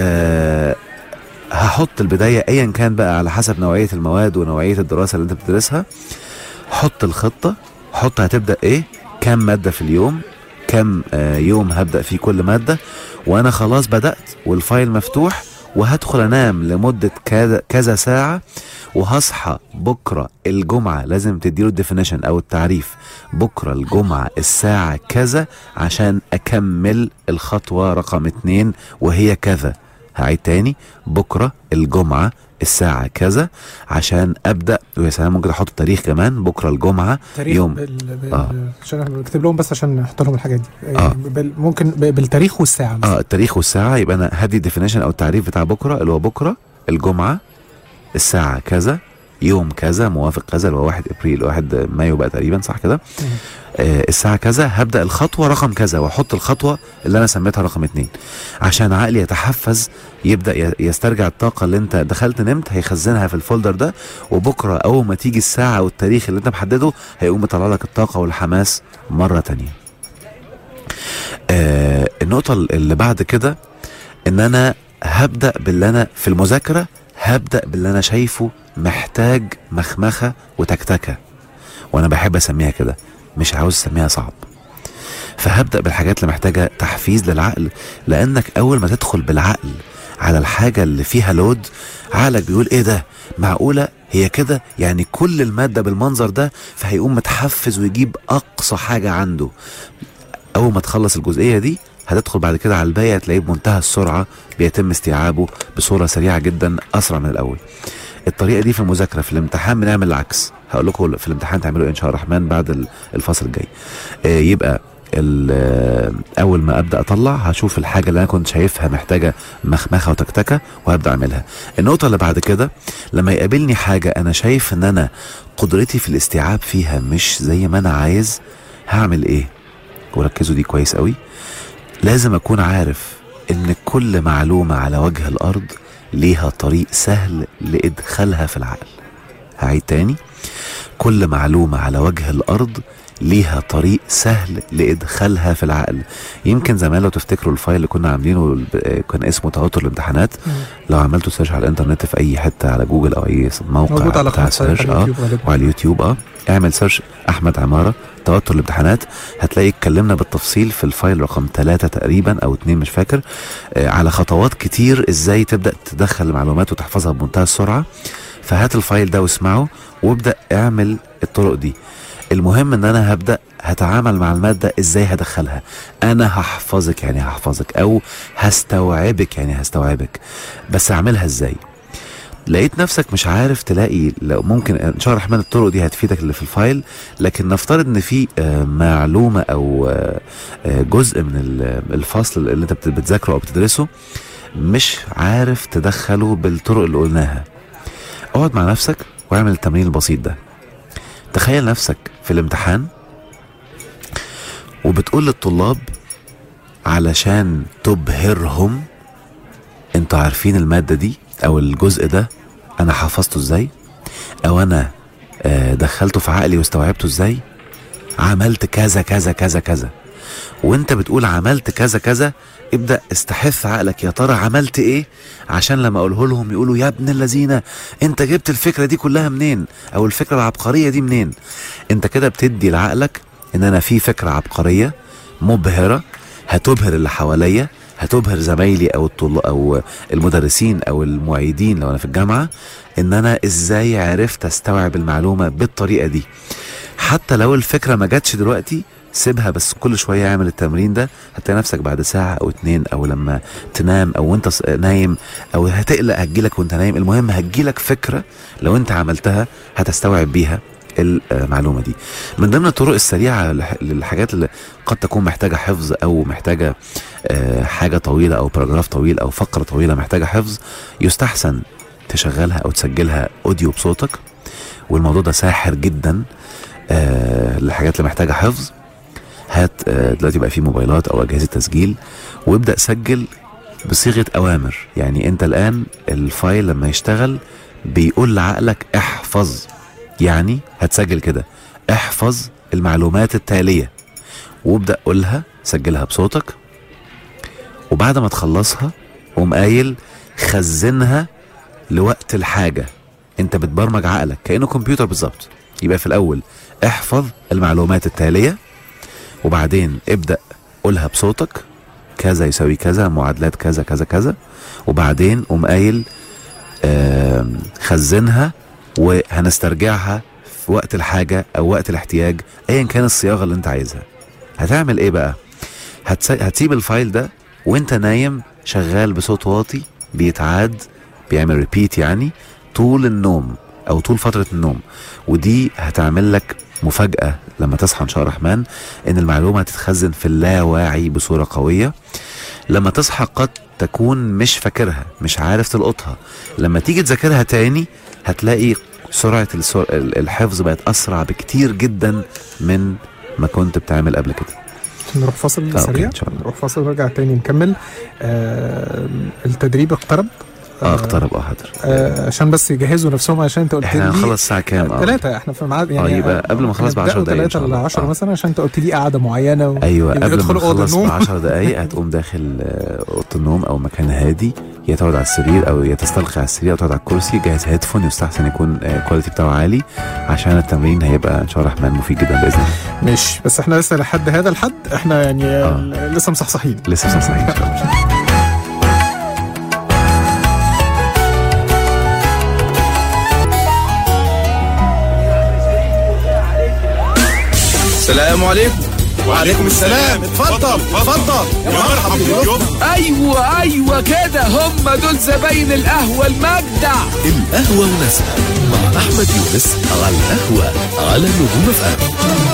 آه هحط البدايه ايا كان بقى على حسب نوعيه المواد ونوعيه الدراسه اللي انت بتدرسها حط الخطه حط هتبدا ايه كم ماده في اليوم كم آه يوم هبدا فيه كل ماده وانا خلاص بدات والفايل مفتوح وهدخل انام لمده كذا كذا ساعه وهصحى بكره الجمعه لازم تديله الديفينيشن او التعريف بكره الجمعه الساعه كذا عشان اكمل الخطوه رقم اتنين وهي كذا هعيد تاني بكره الجمعه الساعة كذا عشان ابدا ويا سلام ممكن احط التاريخ كمان بكره الجمعه تاريخ يوم. بال... بال... آه. عشان احنا بكتب لهم بس عشان نحط لهم الحاجات دي آه. بال... ممكن ب... بالتاريخ والساعه مثلا. اه التاريخ والساعة يبقى انا هدي الديفينيشن او التعريف بتاع بكرة اللي هو بكرة الجمعة الساعة كذا يوم كذا موافق كذا اللي هو 1 ابريل 1 مايو بقى تقريبا صح كده مم. آه الساعة كذا هبدأ الخطوة رقم كذا واحط الخطوة اللي انا سميتها رقم اتنين عشان عقلي يتحفز يبدأ ي- يسترجع الطاقة اللي انت دخلت نمت هيخزنها في الفولدر ده وبكرة اول ما تيجي الساعة والتاريخ اللي انت محدده هيقوم يطلع لك الطاقة والحماس مرة تانية آه النقطة اللي بعد كده ان انا هبدأ باللي انا في المذاكرة هبدأ باللي انا شايفه محتاج مخمخة وتكتكة وانا بحب اسميها كده مش عاوز اسميها صعب فهبدأ بالحاجات اللي محتاجة تحفيز للعقل لانك اول ما تدخل بالعقل على الحاجة اللي فيها لود عقلك بيقول ايه ده معقولة هي كده يعني كل المادة بالمنظر ده فهيقوم متحفز ويجيب اقصى حاجة عنده اول ما تخلص الجزئيه دي هتدخل بعد كده على الباقي هتلاقيه بمنتهى السرعه بيتم استيعابه بصوره سريعه جدا اسرع من الاول الطريقه دي في المذاكره في الامتحان بنعمل العكس هقول لكم في الامتحان تعملوا ايه ان شاء الله الرحمن بعد ال- الفصل الجاي آه، يبقى ال- آه، اول ما ابدا اطلع هشوف الحاجه اللي انا كنت شايفها محتاجه مخمخه وتكتكه وهبدا اعملها النقطه اللي بعد كده لما يقابلني حاجه انا شايف ان انا قدرتي في الاستيعاب فيها مش زي ما انا عايز هعمل ايه وركزوا دي كويس قوي لازم اكون عارف ان كل معلومة على وجه الارض ليها طريق سهل لادخالها في العقل هعيد تاني كل معلومة على وجه الارض ليها طريق سهل لادخالها في العقل يمكن زمان لو تفتكروا الفايل اللي كنا عاملينه الب- كان اسمه توتر الامتحانات مم. لو عملتوا سيرش على الانترنت في اي حته على جوجل او اي موقع موجود على بتاع قناه سيرش اه اليوتيوب غالبا وعلى اليوتيوب اه اعمل سيرش احمد عماره توتر الامتحانات هتلاقي اتكلمنا بالتفصيل في الفايل رقم ثلاثة تقريبا او اتنين مش فاكر آه على خطوات كتير ازاي تبدا تدخل المعلومات وتحفظها بمنتهى السرعه فهات الفايل ده واسمعه وابدا اعمل الطرق دي المهم ان انا هبدا هتعامل مع الماده ازاي هدخلها انا هحفظك يعني هحفظك او هستوعبك يعني هستوعبك بس اعملها ازاي لقيت نفسك مش عارف تلاقي لو ممكن ان شاء الله الرحمن الطرق دي هتفيدك اللي في الفايل لكن نفترض ان في آه، معلومه او آه، آه، جزء من ال- الفصل اللي انت بت- بتذاكره او بتدرسه مش عارف تدخله بالطرق اللي قلناها اقعد مع نفسك واعمل التمرين البسيط ده تخيل نفسك في الامتحان وبتقول للطلاب علشان تبهرهم انتوا عارفين المادة دي او الجزء ده انا حفظته ازاي او انا آه، دخلته في عقلي واستوعبته ازاي عملت كذا كذا كذا كذا وانت بتقول عملت كذا كذا ابدا استحث عقلك يا ترى عملت ايه عشان لما اقوله لهم يقولوا يا ابن الذين انت جبت الفكره دي كلها منين او الفكره العبقريه دي منين انت كده بتدي لعقلك ان انا في فكره عبقريه مبهره هتبهر اللي حواليا هتبهر زمايلي او الطلاب او المدرسين او المعيدين لو انا في الجامعه ان انا ازاي عرفت استوعب المعلومه بالطريقه دي حتى لو الفكره ما جاتش دلوقتي سيبها بس كل شويه اعمل التمرين ده هتلاقي نفسك بعد ساعه او اتنين او لما تنام او وانت ص- نايم او هتقلق هتجيلك وانت نايم المهم هتجيلك فكره لو انت عملتها هتستوعب بيها المعلومه دي من ضمن الطرق السريعه لح- للحاجات اللي قد تكون محتاجه حفظ او محتاجه آه، حاجه طويله او باراجراف طويل او فقره طويله محتاجه حفظ يستحسن تشغلها او تسجلها اوديو بصوتك والموضوع ده ساحر جدا آه للحاجات اللي محتاجه حفظ هات آه دلوقتي بقى في موبايلات او اجهزه تسجيل وابدا سجل بصيغه اوامر يعني انت الان الفايل لما يشتغل بيقول لعقلك احفظ يعني هتسجل كده احفظ المعلومات التاليه وابدا قولها سجلها بصوتك وبعد ما تخلصها قوم قايل خزنها لوقت الحاجه انت بتبرمج عقلك كانه كمبيوتر بالظبط يبقى في الاول احفظ المعلومات التاليه وبعدين ابدا قولها بصوتك كذا يساوي كذا معادلات كذا كذا كذا وبعدين قوم قايل آم، خزنها وهنسترجعها في وقت الحاجه او وقت الاحتياج ايا كان الصياغه اللي انت عايزها هتعمل ايه بقى هتس... هتسيب الفايل ده وانت نايم شغال بصوت واطي بيتعاد بيعمل ريبيت يعني طول النوم او طول فتره النوم ودي هتعمل لك مفاجاه لما تصحى ان شاء الله الرحمن ان المعلومه هتتخزن في اللاواعي بصوره قويه لما تصحى قد تكون مش فاكرها مش عارف تلقطها لما تيجي تذاكرها تاني هتلاقي سرعه السر... الحفظ بقت اسرع بكتير جدا من ما كنت بتعمل قبل كده نروح فاصل أوكي، سريع إن شاء الله. نروح فاصل ونرجع تاني نكمل آه التدريب اقترب اه اقترب اه حاضر آه عشان بس يجهزوا نفسهم عشان انت قلت احنا لي هنخلص الساعه كام اه ثلاثة احنا في ميعاد يعني آه، يبقى قبل ما نخلص ب 10 دقايق إن شاء 3 ل الله. 10 آه. مثلا عشان انت قلت لي قاعدة معينة و... ايوه يعني قبل ما ادخلوا أوضة نخلص النوم. ب 10 دقايق هتقوم داخل آه، اوضه النوم او مكان هادي يا تقعد على السرير او يا تستلقي على السرير او تقعد على الكرسي جهز هيدفون يستحسن يكون الكواليتي بتاعه عالي عشان التمرين هيبقى ان شاء الله الرحمن مفيد جدا باذن الله مش بس احنا لسه لحد هذا الحد احنا يعني آه. لسه مصحصحين لسه مش صحيح ان شاء الله السلام عليكم وعليكم السلام اتفضل اتفضل يا مرحبا بضيوفنا ايوه ايوه كده هم دول زباين القهوه المجدع القهوة وناسها مع أحمد يونس على القهوة على نجوم اف ام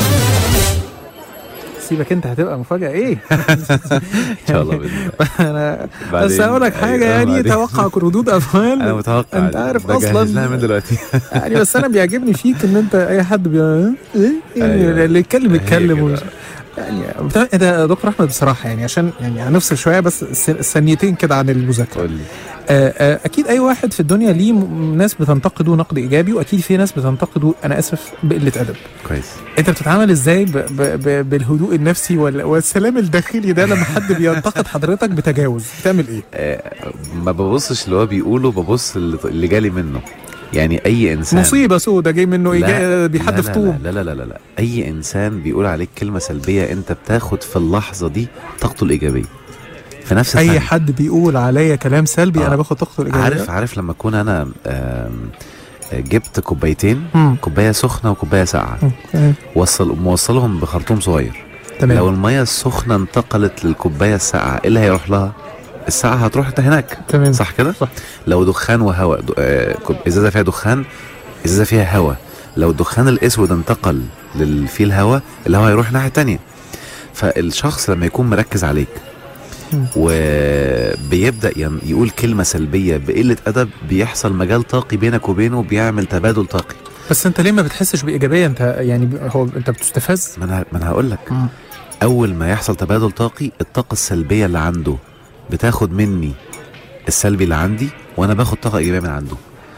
سيبك انت هتبقى مفاجأة ايه ان شاء الله باذن الله انا بس بعدين- هقول لك حاجة أيوة، يعني بعدين. توقع ردود افعال انا متوقع انت عارف بجهز اصلا لها من دلوقتي يعني بس انا بيعجبني فيك ان انت اي حد بي... ايه يعني أيوة. اللي يتكلم هي يتكلم كده. ومش... يعني بتاع- إيه ده يا دكتور احمد بصراحه يعني عشان يعني هنفصل شويه بس س- ثانيتين كده عن المذاكره قول لي آه، آه، اكيد اي واحد في الدنيا ليه م- ناس بتنتقده نقد ايجابي واكيد في ناس بتنتقده انا اسف بقله ادب كويس انت بتتعامل ازاي ب... ب... ب... بالهدوء النفسي وال... والسلام الداخلي ده لما حد بينتقد حضرتك بتجاوز بتعمل ايه آه، ما ببصش اللي هو بيقوله ببص اللي اللي جالي منه يعني اي انسان مصيبه سودة جاي منه لا، إيجا... بيحدف لا لا طوب لا لا لا لا لا اي انسان بيقول عليك كلمه سلبيه انت بتاخد في اللحظه دي طاقته الايجابيه في نفس اي الثانية. حد بيقول عليا كلام سلبي آه. انا باخد طاقته الايجابيه عارف عارف لما اكون انا آم، جبت كوبايتين مم. كوبايه سخنه وكوبايه ساقعه مم. وصل موصلهم بخرطوم صغير تمام لو الميه السخنه انتقلت للكوبايه الساقعه ايه اللي هيروح لها الساقعه هتروح انت هناك تمام صح كده صح. لو دخان وهواء د- آه، كوب- ازازه فيها دخان ازازه فيها هواء لو الدخان الاسود انتقل لل... فيه الهواء الهواء هيروح الناحيه التانية فالشخص لما يكون مركز عليك مم. وبيبدا ين- يقول كلمه سلبيه بقله ادب بيحصل مجال طاقي بينك وبينه بيعمل تبادل طاقي بس انت ليه ما بتحسش بايجابيه انت يعني ب- هو انت بتستفز ما انا ما انا هقول لك مم. اول ما يحصل تبادل طاقي الطاقه السلبيه اللي عنده بتاخد مني السلبي اللي عندي وانا باخد طاقه ايجابيه من عنده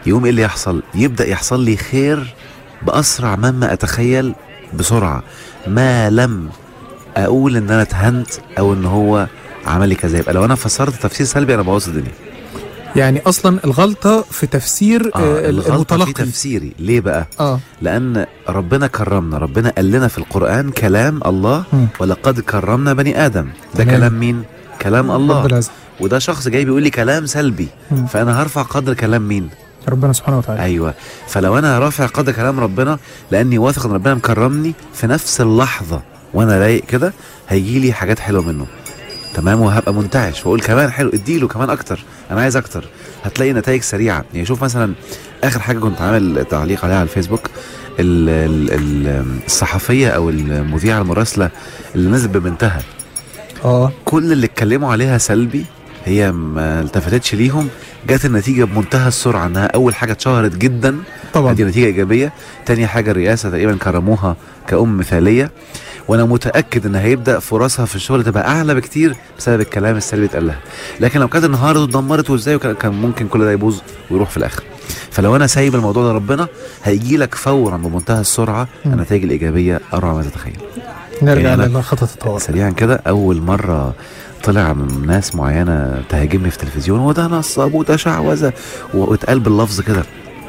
يقوم ايه اللي يحصل يبدا يحصل لي خير باسرع مما اتخيل بسرعه ما لم اقول ان انا اتهنت او ان هو عمل لي كذا يبقى لو انا فسرت تفسير سلبي انا بوظ الدنيا يعني اصلا الغلطه في تفسير اه آه الغلطه في المتلقي تفسيري ليه بقى اه لان ربنا كرمنا ربنا قال لنا في القران كلام الله مم. ولقد كرمنا بني ادم ده تمام. كلام مين كلام رب الله العزة وده شخص جاي بيقول لي كلام سلبي مم. فانا هرفع قدر كلام مين ربنا سبحانه وتعالى ايوه فلو انا رافع قدر كلام ربنا لاني واثق ان ربنا مكرمني في نفس اللحظه وانا رايق كده هيجي لي حاجات حلوه منه تمام وهبقى منتعش واقول كمان حلو اديله كمان اكتر انا عايز اكتر هتلاقي نتائج سريعه يعني شوف مثلا اخر حاجه كنت عامل تعليق عليها على الفيسبوك ال ال ال الصحفيه او المذيعه المراسله اللي نزلت ببنتها اه كل اللي اتكلموا عليها سلبي هي ما التفتتش ليهم جت النتيجه بمنتهى السرعه انها اول حاجه اتشهرت جدا طبعا دي نتيجه ايجابيه تاني حاجه الرئاسه تقريبا كرموها كأم مثاليه وانا متاكد ان هيبدا فرصها في الشغل تبقى اعلى بكتير بسبب الكلام السلبي اتقال لها لكن لو كانت انهارت واتدمرت وازاي وكان كان ممكن كل ده يبوظ ويروح في الاخر فلو انا سايب الموضوع ده ربنا هيجي لك فورا بمنتهى السرعه مم. النتائج الايجابيه اروع ما تتخيل نرجع يعني أنا- لخطه الطوارئ سريعا كده اول مره طلع من ناس معينه تهاجمني في التلفزيون وده نصاب وده شعوذه واتقال باللفظ كده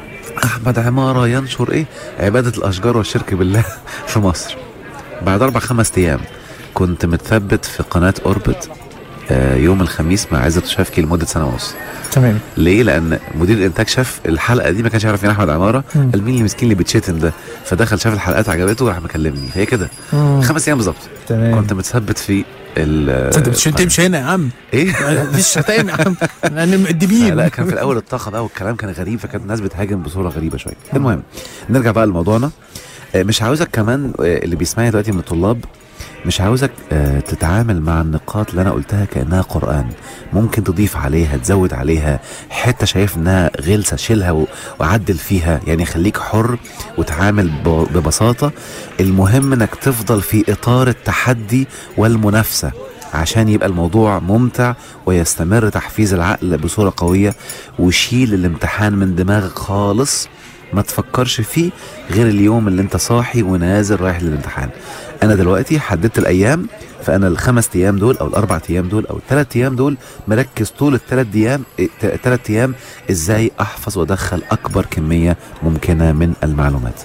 احمد عماره ينشر ايه عباده الاشجار والشرك بالله في مصر بعد اربع خمس ايام كنت متثبت في قناه اوربت آه، يوم الخميس مع عزت شافكي لمده سنه ونص تمام ليه لان مدير الانتاج شاف الحلقه دي ما كانش يعرف مين احمد عماره مم. قال مين المسكين اللي بيتشتم ده فدخل شاف الحلقات عجبته وراح مكلمني هي كده مم. خمس ايام بالظبط تمام كنت متثبت في ال انت مش تمشي هنا يا عم ايه مفيش شتايم يا عم انا مقدمين لا كان في الاول الطاقه بقى والكلام كان غريب فكانت الناس بتهاجم بصوره غريبه شويه المهم نرجع بقى لموضوعنا آه، مش عاوزك كمان آه، اللي بيسمعني دلوقتي من الطلاب مش عاوزك آه، تتعامل مع النقاط اللي انا قلتها كانها قران ممكن تضيف عليها تزود عليها حته شايف انها غلسه شيلها و- وعدل فيها يعني خليك حر وتعامل ب- ببساطه المهم انك تفضل في اطار التحدي والمنافسه عشان يبقى الموضوع ممتع ويستمر تحفيز العقل بصوره قويه وشيل الامتحان من دماغك خالص ما تفكرش فيه غير اليوم اللي انت صاحي ونازل رايح للامتحان انا دلوقتي حددت الايام فانا الخمس ايام دول او الاربع ايام دول او الثلاث ايام دول مركز طول الثلاث ايام الثلاث ايام ازاي احفظ وادخل اكبر كميه ممكنه من المعلومات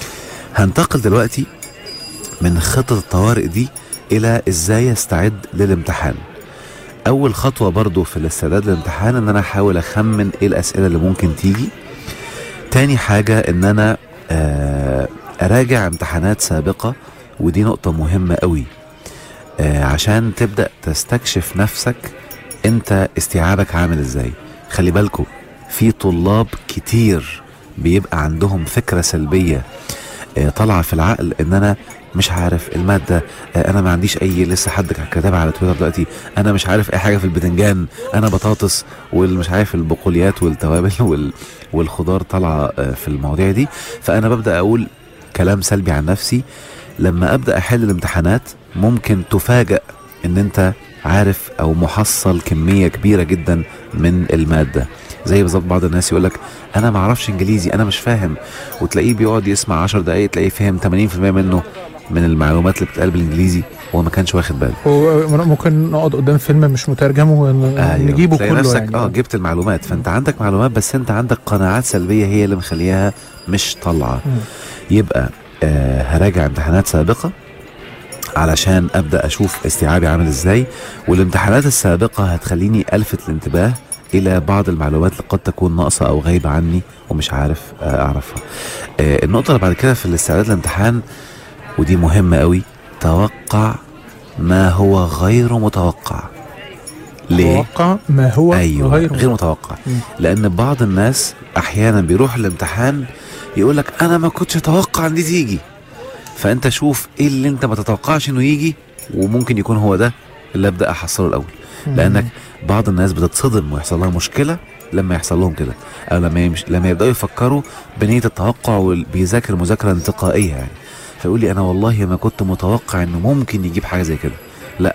هنتقل دلوقتي من خطة الطوارئ دي إلى إزاي أستعد للامتحان أول خطوة برضو في الاستعداد للامتحان إن أنا أحاول أخمن إيه الأسئلة اللي ممكن تيجي تاني حاجة إن أنا آه، أراجع امتحانات سابقة ودي نقطة مهمة قوي آه، عشان تبدأ تستكشف نفسك أنت استيعابك عامل إزاي خلي بالكو في طلاب كتير بيبقى عندهم فكرة سلبية آه، طالعه في العقل ان انا مش عارف الماده آه، انا ما عنديش اي لسه حد كان كاتبها على تويتر دلوقتي انا مش عارف اي حاجه في البتنجان انا بطاطس والمش عارف البقوليات والتوابل وال والخضار طالعه آه، في المواضيع دي فانا ببدا اقول كلام سلبي عن نفسي لما ابدا احل الامتحانات ممكن تفاجأ ان انت عارف او محصل كميه كبيره جدا من الماده زي بالظبط بعض الناس يقول لك انا ما اعرفش انجليزي انا مش فاهم وتلاقيه بيقعد يسمع 10 دقايق تلاقيه فهم 80% منه من المعلومات اللي بتتقال بالانجليزي وهو ما كانش واخد باله وممكن نقعد قدام فيلم مش مترجم ونجيبه تلاقي كله نفسك يعني اه جبت المعلومات فانت عندك معلومات بس انت عندك قناعات سلبيه هي اللي مخليها مش طالعه مم. يبقى آه هراجع امتحانات سابقه علشان ابدا اشوف استيعابي عامل ازاي والامتحانات السابقه هتخليني الفت الانتباه الى بعض المعلومات اللي قد تكون ناقصه او غايبه عني ومش عارف آه اعرفها آه النقطه اللي بعد كده في الاستعداد للامتحان ودي مهمه قوي توقع ما هو غير متوقع ليه توقع ما هو ايوه غير, غير متوقع مم. لان بعض الناس احيانا بيروح الامتحان يقول لك انا ما كنتش اتوقع ان دي تيجي فانت شوف ايه اللي انت ما تتوقعش انه يجي وممكن يكون هو ده اللي ابدا احصله الاول لانك بعض الناس بتتصدم ويحصل لها مشكله لما يحصل لهم كده او لما يمش... لما يبداوا يفكروا بنيه التوقع وبيذاكر مذاكره انتقائيه يعني فيقول لي انا والله ما كنت متوقع انه ممكن يجيب حاجه زي كده لا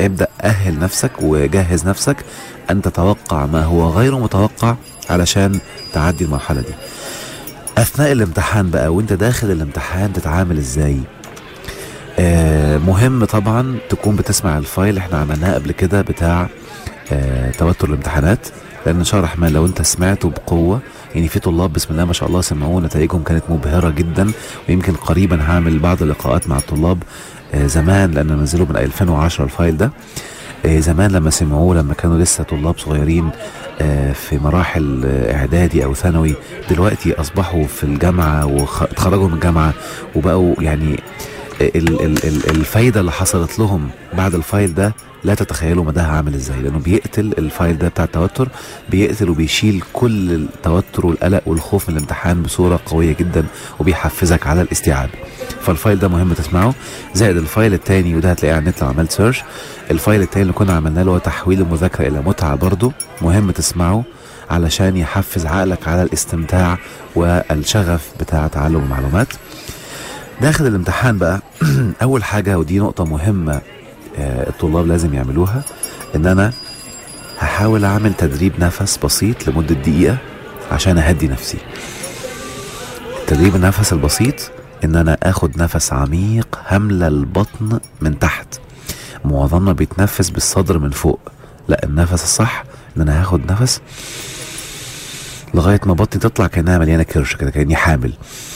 ابدأ أهل نفسك وجهز نفسك أن تتوقع ما هو غير متوقع علشان تعدي المرحلة دي أثناء الامتحان بقى وانت داخل الامتحان تتعامل ازاي آه مهم طبعا تكون بتسمع الفايل احنا عملناه قبل كده بتاع آه توتر الامتحانات لان ان شاء الله الرحمن لو انت سمعته بقوه يعني في طلاب بسم الله ما شاء الله سمعوه نتائجهم كانت مبهره جدا ويمكن قريبا هعمل بعض اللقاءات مع الطلاب آه زمان لان نزلوا من 2010 الفايل ده آه زمان لما سمعوه لما كانوا لسه طلاب صغيرين آه في مراحل آه اعدادي او ثانوي دلوقتي اصبحوا في الجامعه واتخرجوا من الجامعه وبقوا يعني ال ال ال الفايده اللي حصلت لهم بعد الفايل ده لا تتخيلوا مداها عامل ازاي لانه بيقتل الفايل ده بتاع التوتر بيقتل وبيشيل كل التوتر والقلق والخوف من الامتحان بصوره قويه جدا وبيحفزك على الاستيعاب فالفايل ده مهم تسمعه زائد الفايل التاني وده هتلاقيه على النت لو عملت سيرش الفايل التاني اللي كنا عملنا له هو تحويل المذاكره الى متعه برضه مهم تسمعه علشان يحفز عقلك على الاستمتاع والشغف بتاع تعلم المعلومات داخل الامتحان بقى اول حاجه ودي نقطه مهمه آه، الطلاب لازم يعملوها ان انا هحاول اعمل تدريب نفس بسيط لمده دقيقه عشان اهدي نفسي تدريب النفس البسيط ان انا اخد نفس عميق هملى البطن من تحت معظمنا بيتنفس بالصدر من فوق لا النفس الصح ان انا هاخد نفس لغايه ما بطني تطلع كانها مليانه كرش كده كاني حامل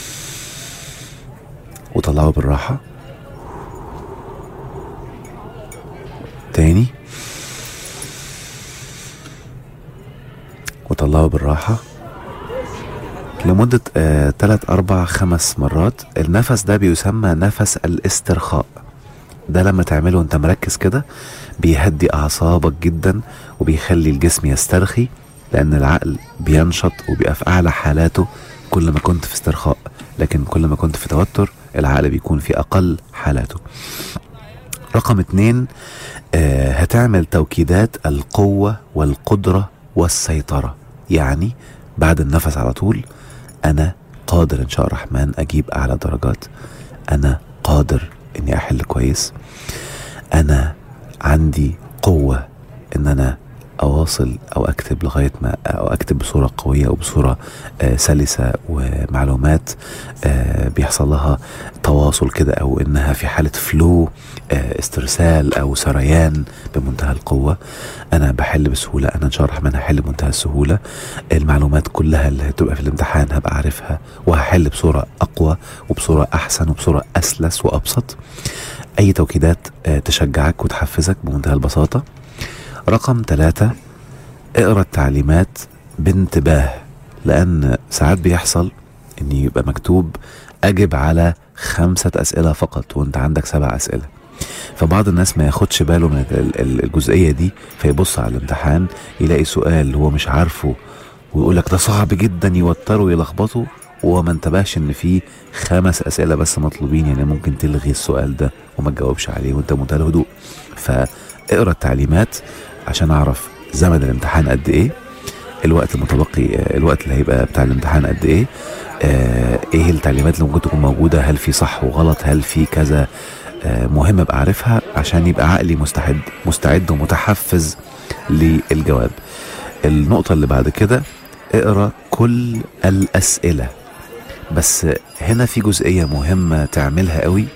وطلعه بالراحه تاني وطلعه بالراحة لمدة آه تلات أربع خمس مرات النفس ده بيسمى نفس الاسترخاء ده لما تعمله وانت مركز كده بيهدي أعصابك جدا وبيخلي الجسم يسترخي لأن العقل بينشط وبيبقى في أعلى حالاته كل ما كنت في استرخاء لكن كل ما كنت في توتر العقل بيكون في أقل حالاته رقم اتنين آه هتعمل توكيدات القوة والقدرة والسيطرة يعني بعد النفس على طول أنا قادر إن شاء الرحمن أجيب أعلى درجات أنا قادر إني أحل كويس أنا عندي قوة إن أنا أواصل أو أكتب لغاية ما أو أكتب بصورة قوية وبصورة آه سلسة ومعلومات آه بيحصل لها تواصل كده أو إنها في حالة فلو آه استرسال أو سريان بمنتهى القوة أنا بحل بسهولة أنا إن شاء الله الرحمن هحل بمنتهى السهولة المعلومات كلها اللي هتبقى في الامتحان هبقى عارفها وهحل بصورة أقوى وبصورة أحسن وبصورة أسلس وأبسط أي توكيدات آه تشجعك وتحفزك بمنتهى البساطة رقم ثلاثة اقرا التعليمات بانتباه لأن ساعات بيحصل إن يبقى مكتوب أجب على خمسة أسئلة فقط وأنت عندك سبع أسئلة فبعض الناس ما ياخدش باله من ال- ال- الجزئية دي فيبص على الامتحان يلاقي سؤال هو مش عارفه ويقول لك ده صعب جدا يوتره ويلخبطه وهو ما انتبهش ان في خمس اسئله بس مطلوبين يعني ممكن تلغي السؤال ده وما تجاوبش عليه وانت منتهى الهدوء فاقرا التعليمات عشان اعرف زمن الامتحان قد ايه الوقت المتبقي آه، الوقت اللي هيبقى بتاع الامتحان قد ايه آه ايه التعليمات اللي ممكن تكون موجوده هل في صح وغلط هل في كذا آه مهم ابقى عارفها عشان يبقى عقلي مستعد مستعد ومتحفز للجواب النقطه اللي بعد كده اقرا كل الاسئله بس هنا في جزئيه مهمه تعملها قوي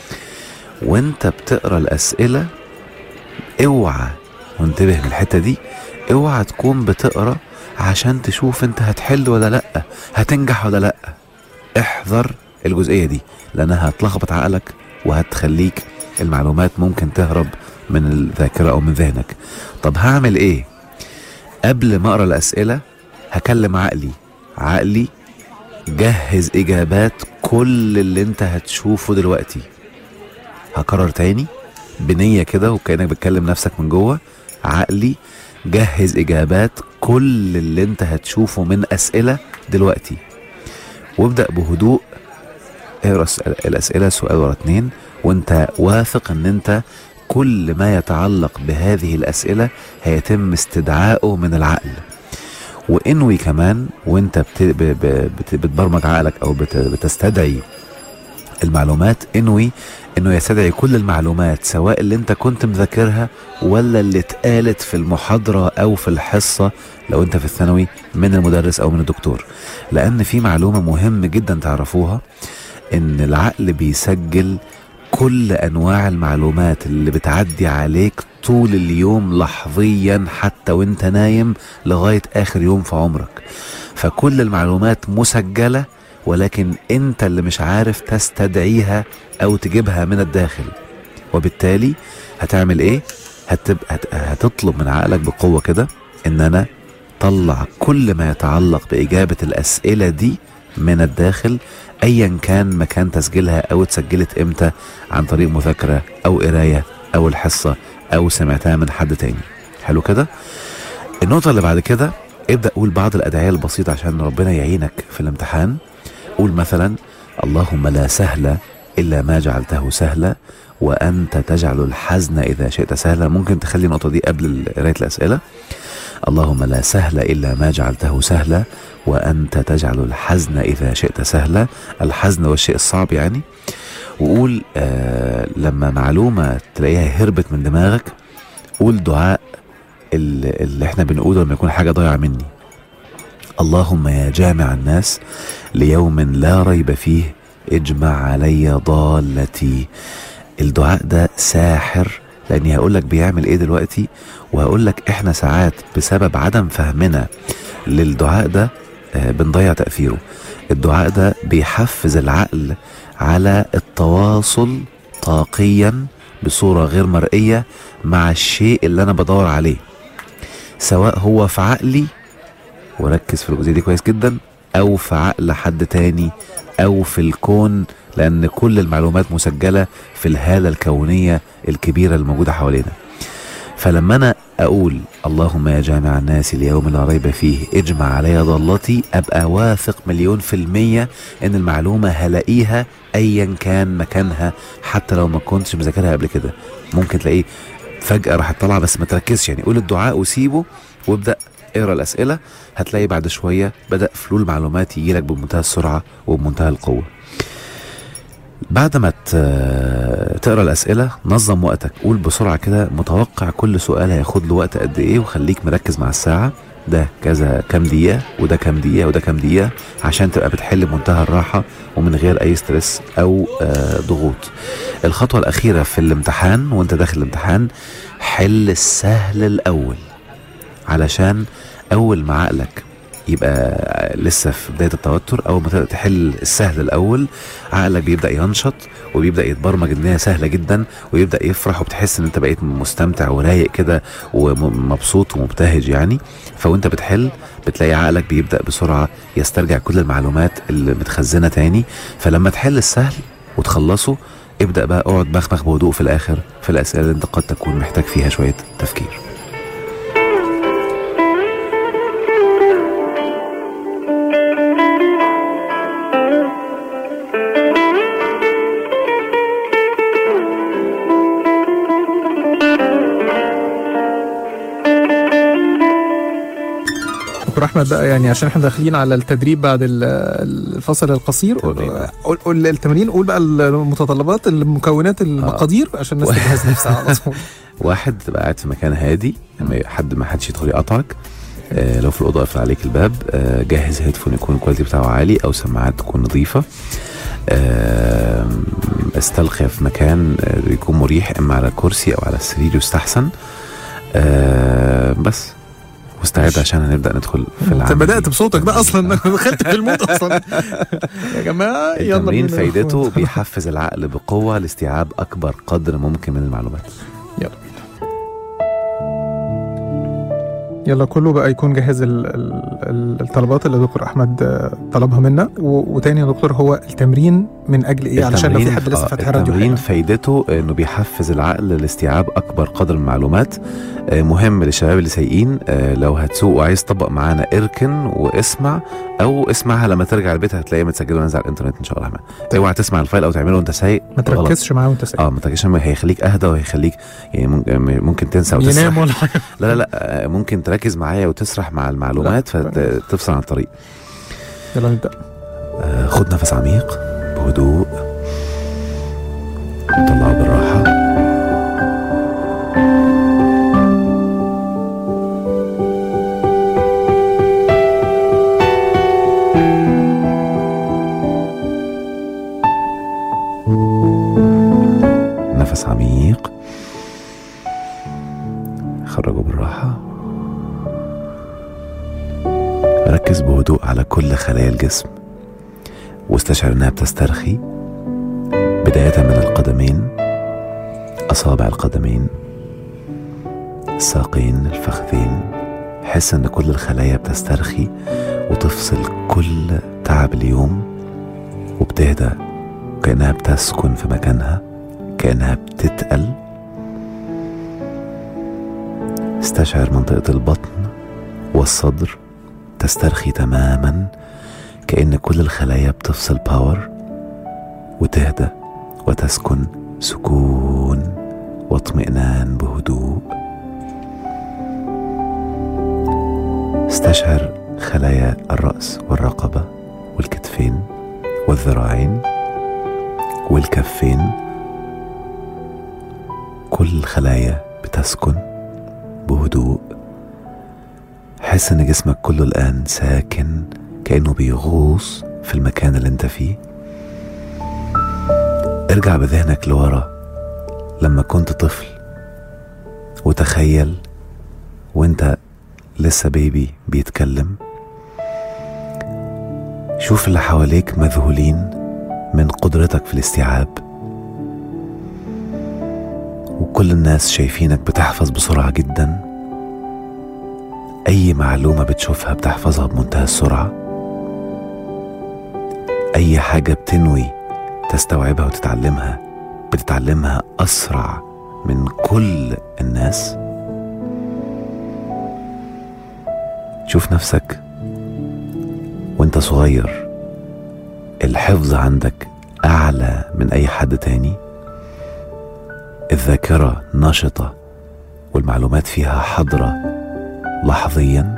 وانت بتقرا الاسئله اوعى وانتبه من الحته دي اوعى تكون بتقرا عشان تشوف انت هتحل ولا لا هتنجح ولا لا احذر الجزئيه دي لانها هتلخبط عقلك وهتخليك المعلومات ممكن تهرب من الذاكره او من ذهنك طب هعمل ايه قبل ما اقرا الاسئله هكلم عقلي عقلي جهز اجابات كل اللي انت هتشوفه دلوقتي هكرر تاني بنيه كده وكانك بتكلم نفسك من جوه عقلي جهز اجابات كل اللي انت هتشوفه من اسئله دلوقتي وابدا بهدوء اقرا الس- الاسئله سؤال ورا اتنين وانت واثق ان انت كل ما يتعلق بهذه الاسئله هيتم استدعائه من العقل وانوي كمان وانت بت... ب... ب... بت... بتبرمج عقلك او بت... بتستدعي المعلومات انوي انه يستدعي كل المعلومات سواء اللي انت كنت مذاكرها ولا اللي اتقالت في المحاضرة او في الحصة لو انت في الثانوي من المدرس او من الدكتور لان في معلومة مهم جدا تعرفوها ان العقل بيسجل كل انواع المعلومات اللي بتعدي عليك طول اليوم لحظيا حتى وانت نايم لغاية اخر يوم في عمرك فكل المعلومات مسجلة ولكن انت اللي مش عارف تستدعيها او تجيبها من الداخل وبالتالي هتعمل ايه هتب... هت... هتطلب من عقلك بقوة كده ان انا طلع كل ما يتعلق بإجابة الأسئلة دي من الداخل أيا كان مكان تسجيلها أو اتسجلت إمتى عن طريق مذاكرة أو قراية أو الحصة أو سمعتها من حد تاني حلو كده النقطة اللي بعد كده ابدأ قول بعض الأدعية البسيطة عشان ربنا يعينك في الامتحان قول مثلا اللهم لا سهل إلا ما جعلته سهلا وأنت تجعل الحزن إذا شئت سهلا ممكن تخلي النقطة دي قبل قراية الأسئلة اللهم لا سهل إلا ما جعلته سهلا وأنت تجعل الحزن إذا شئت سهلا الحزن هو الشيء الصعب يعني وقول آه لما معلومة تلاقيها هربت من دماغك قول دعاء اللي, اللي احنا بنقوله لما يكون حاجة ضايعة مني اللهم يا جامع الناس ليوم لا ريب فيه اجمع علي ضالتي الدعاء ده ساحر لاني هقول لك بيعمل ايه دلوقتي وهقول لك احنا ساعات بسبب عدم فهمنا للدعاء ده آه، بنضيع تاثيره الدعاء ده بيحفز العقل على التواصل طاقيا بصوره غير مرئيه مع الشيء اللي انا بدور عليه سواء هو في عقلي وركز في الجزئيه دي كويس جدا او في عقل حد تاني او في الكون لان كل المعلومات مسجله في الهاله الكونيه الكبيره الموجوده حوالينا فلما انا اقول اللهم يا جامع الناس اليوم لا ريب فيه اجمع علي ضالتي ابقى واثق مليون في المية ان المعلومة هلاقيها ايا كان مكانها حتى لو ما كنتش مذاكرها قبل كده ممكن تلاقيه فجأة راح طالعة بس ما تركزش يعني قول الدعاء وسيبه وابدأ اقرا الاسئلة هتلاقي بعد شوية بدأ فلول معلومات يجيلك بمنتهى السرعة وبمنتهى القوة بعد ما ت- تقرا الاسئله نظم وقتك قول بسرعه كده متوقع كل سؤال هياخد له وقت قد ايه وخليك مركز مع الساعه ده كذا كام دقيقه وده كام دقيقه وده كام دقيقه عشان تبقى بتحل بمنتهى الراحه ومن غير اي ستريس او آه ضغوط الخطوه الاخيره في الامتحان وانت داخل الامتحان حل السهل الاول علشان اول ما عقلك يبقى لسه في بدايه التوتر اول ما تبدا تحل السهل الاول عقلك بيبدا ينشط وبيبدا يتبرمج ان هي سهله جدا ويبدا يفرح وبتحس ان انت بقيت مستمتع ورايق كده ومبسوط ومبتهج يعني فوانت بتحل بتلاقي عقلك بيبدا بسرعه يسترجع كل المعلومات اللي متخزنه تاني فلما تحل السهل وتخلصه ابدا بقى اقعد مخمخ بهدوء في الاخر في الاسئله اللي انت قد تكون محتاج فيها شويه تفكير دكتور احمد بقى يعني عشان احنا داخلين على التدريب بعد ال- الفصل القصير تمام. قول قول التمارين قول بقى المتطلبات المكونات المقادير عشان الناس تجهز نفسها على طول واحد تبقى قاعد في مكان هادي لما حد ما حدش يدخل يقطعك آه لو في الاوضه قفل عليك الباب آه جهز هيدفون يكون الكواليتي بتاعه عالي او سماعات تكون نظيفه آه استلقي في مكان آه يكون مريح اما على كرسي او على السرير يستحسن آه بس واستعد عشان هنبدا ندخل في انت العمل بدات بصوتك ده اصلا انا دخلت في المود اصلا يا جماعه يلا التمرين بينا. فايدته بيحفز العقل بقوه لاستيعاب اكبر قدر ممكن من المعلومات يلا يلا كله بقى يكون جاهز ال- ال- ال- الطلبات اللي دكتور احمد آه، طلبها منا و- وتاني يا دكتور هو التمرين من اجل ايه علشان لو في التمرين- حد لسه آه، فاتح راديو التمرين حاجة. فايدته انه بيحفز العقل لاستيعاب اكبر قدر من المعلومات آه، مهم للشباب اللي سايقين آه، لو هتسوق وعايز تطبق معانا اركن واسمع او اسمعها لما ترجع البيت هتلاقيها متسجله ونازله على الانترنت ان شاء الله طيب. اوعى تسمع الفايل او تعمله وانت سايق ما غلط. تركزش معاه وانت سايق اه ما تركزش معاه، هيخليك اهدى وهيخليك يعني ممكن- ممكن تنسى وتسرح ينام ولا حاجه لا لا لا آه، ممكن تركز معايا وتسرح مع المعلومات فتفصل عن الطريق يلا نبدا آه، خد نفس عميق بهدوء تخرجوا بالراحة ركز بهدوء على كل خلايا الجسم واستشعر انها بتسترخي بداية من القدمين أصابع القدمين الساقين الفخذين حس ان كل الخلايا بتسترخي وتفصل كل تعب اليوم وبتهدى كأنها بتسكن في مكانها كأنها بتتقل استشعر منطقة البطن والصدر تسترخي تماما كأن كل الخلايا بتفصل باور وتهدى وتسكن سكون واطمئنان بهدوء استشعر خلايا الرأس والرقبة والكتفين والذراعين والكفين كل الخلايا بتسكن بهدوء حس ان جسمك كله الان ساكن كانه بيغوص في المكان اللي انت فيه ارجع بذهنك لورا لما كنت طفل وتخيل وانت لسه بيبي بيتكلم شوف اللي حواليك مذهولين من قدرتك في الاستيعاب وكل الناس شايفينك بتحفظ بسرعة جدا أي معلومة بتشوفها بتحفظها بمنتهى السرعة أي حاجة بتنوي تستوعبها وتتعلمها بتتعلمها أسرع من كل الناس شوف نفسك وانت صغير الحفظ عندك أعلى من أي حد تاني الذاكرة نشطة والمعلومات فيها حاضرة لحظيا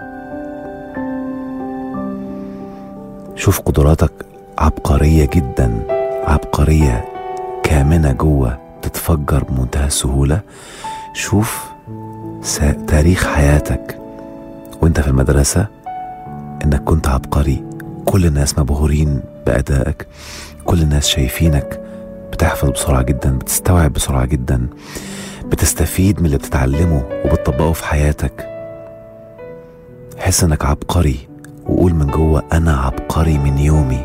شوف قدراتك عبقرية جدا عبقرية كامنة جوه تتفجر بمنتهى السهولة شوف سا- تاريخ حياتك وانت في المدرسة انك كنت عبقري كل الناس مبهورين بأدائك كل الناس شايفينك بتحفظ بسرعة جدا بتستوعب بسرعة جدا بتستفيد من اللي بتتعلمه وبتطبقه في حياتك حس انك عبقري وقول من جوه انا عبقري من يومي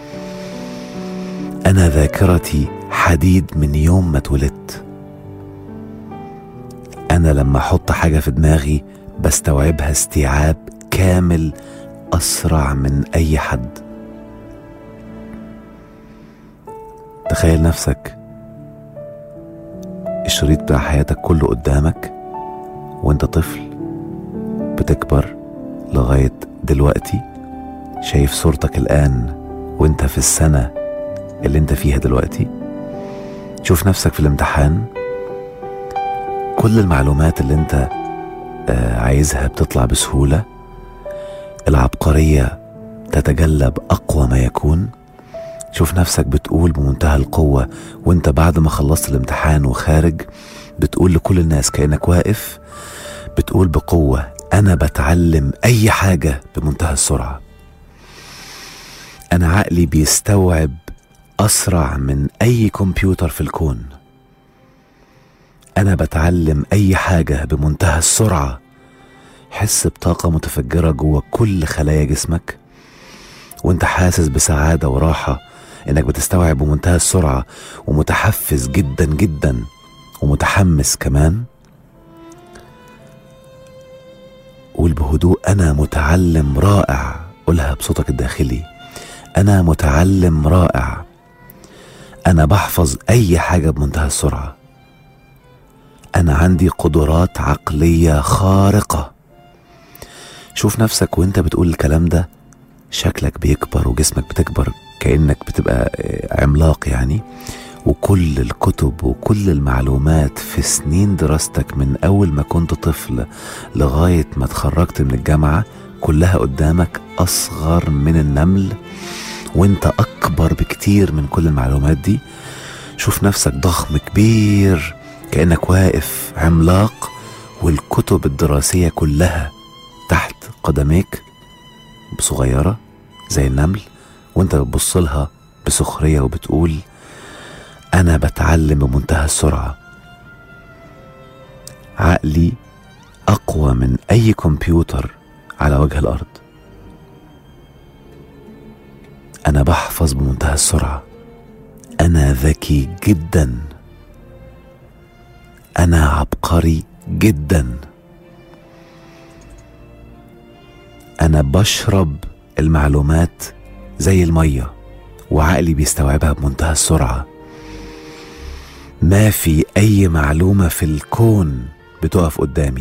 انا ذاكرتي حديد من يوم ما اتولدت انا لما احط حاجه في دماغي بستوعبها استيعاب كامل اسرع من اي حد تخيل نفسك الشريط بتاع حياتك كله قدامك وانت طفل بتكبر لغاية دلوقتي شايف صورتك الآن وانت في السنة اللي انت فيها دلوقتي شوف نفسك في الامتحان كل المعلومات اللي انت آه، عايزها بتطلع بسهولة العبقرية تتجلى بأقوى ما يكون شوف نفسك بتقول بمنتهى القوة وانت بعد ما خلصت الامتحان وخارج بتقول لكل الناس كأنك واقف بتقول بقوة أنا بتعلم أي حاجة بمنتهى السرعة أنا عقلي بيستوعب أسرع من أي كمبيوتر في الكون أنا بتعلم أي حاجة بمنتهى السرعة حس بطاقة متفجرة جوه كل خلايا جسمك وانت حاسس بسعادة وراحة انك بتستوعب بمنتهى السرعة ومتحفز جدا جدا ومتحمس كمان قول بهدوء انا متعلم رائع قولها بصوتك الداخلي انا متعلم رائع انا بحفظ اي حاجة بمنتهى السرعة انا عندي قدرات عقلية خارقة شوف نفسك وانت بتقول الكلام ده شكلك بيكبر وجسمك بتكبر كأنك بتبقى آه، عملاق يعني وكل الكتب وكل المعلومات في سنين دراستك من أول ما كنت طفل لغاية ما اتخرجت من الجامعة كلها قدامك أصغر من النمل وانت أكبر بكتير من كل المعلومات دي شوف نفسك ضخم كبير كأنك واقف عملاق والكتب الدراسية كلها تحت قدميك صغيرة زي النمل وانت بتبص لها بسخرية وبتقول أنا بتعلم بمنتهى السرعة عقلي اقوى من اي كمبيوتر على وجه الارض انا بحفظ بمنتهى السرعه انا ذكي جدا انا عبقري جدا انا بشرب المعلومات زي الميه وعقلي بيستوعبها بمنتهى السرعه ما في اي معلومه في الكون بتقف قدامي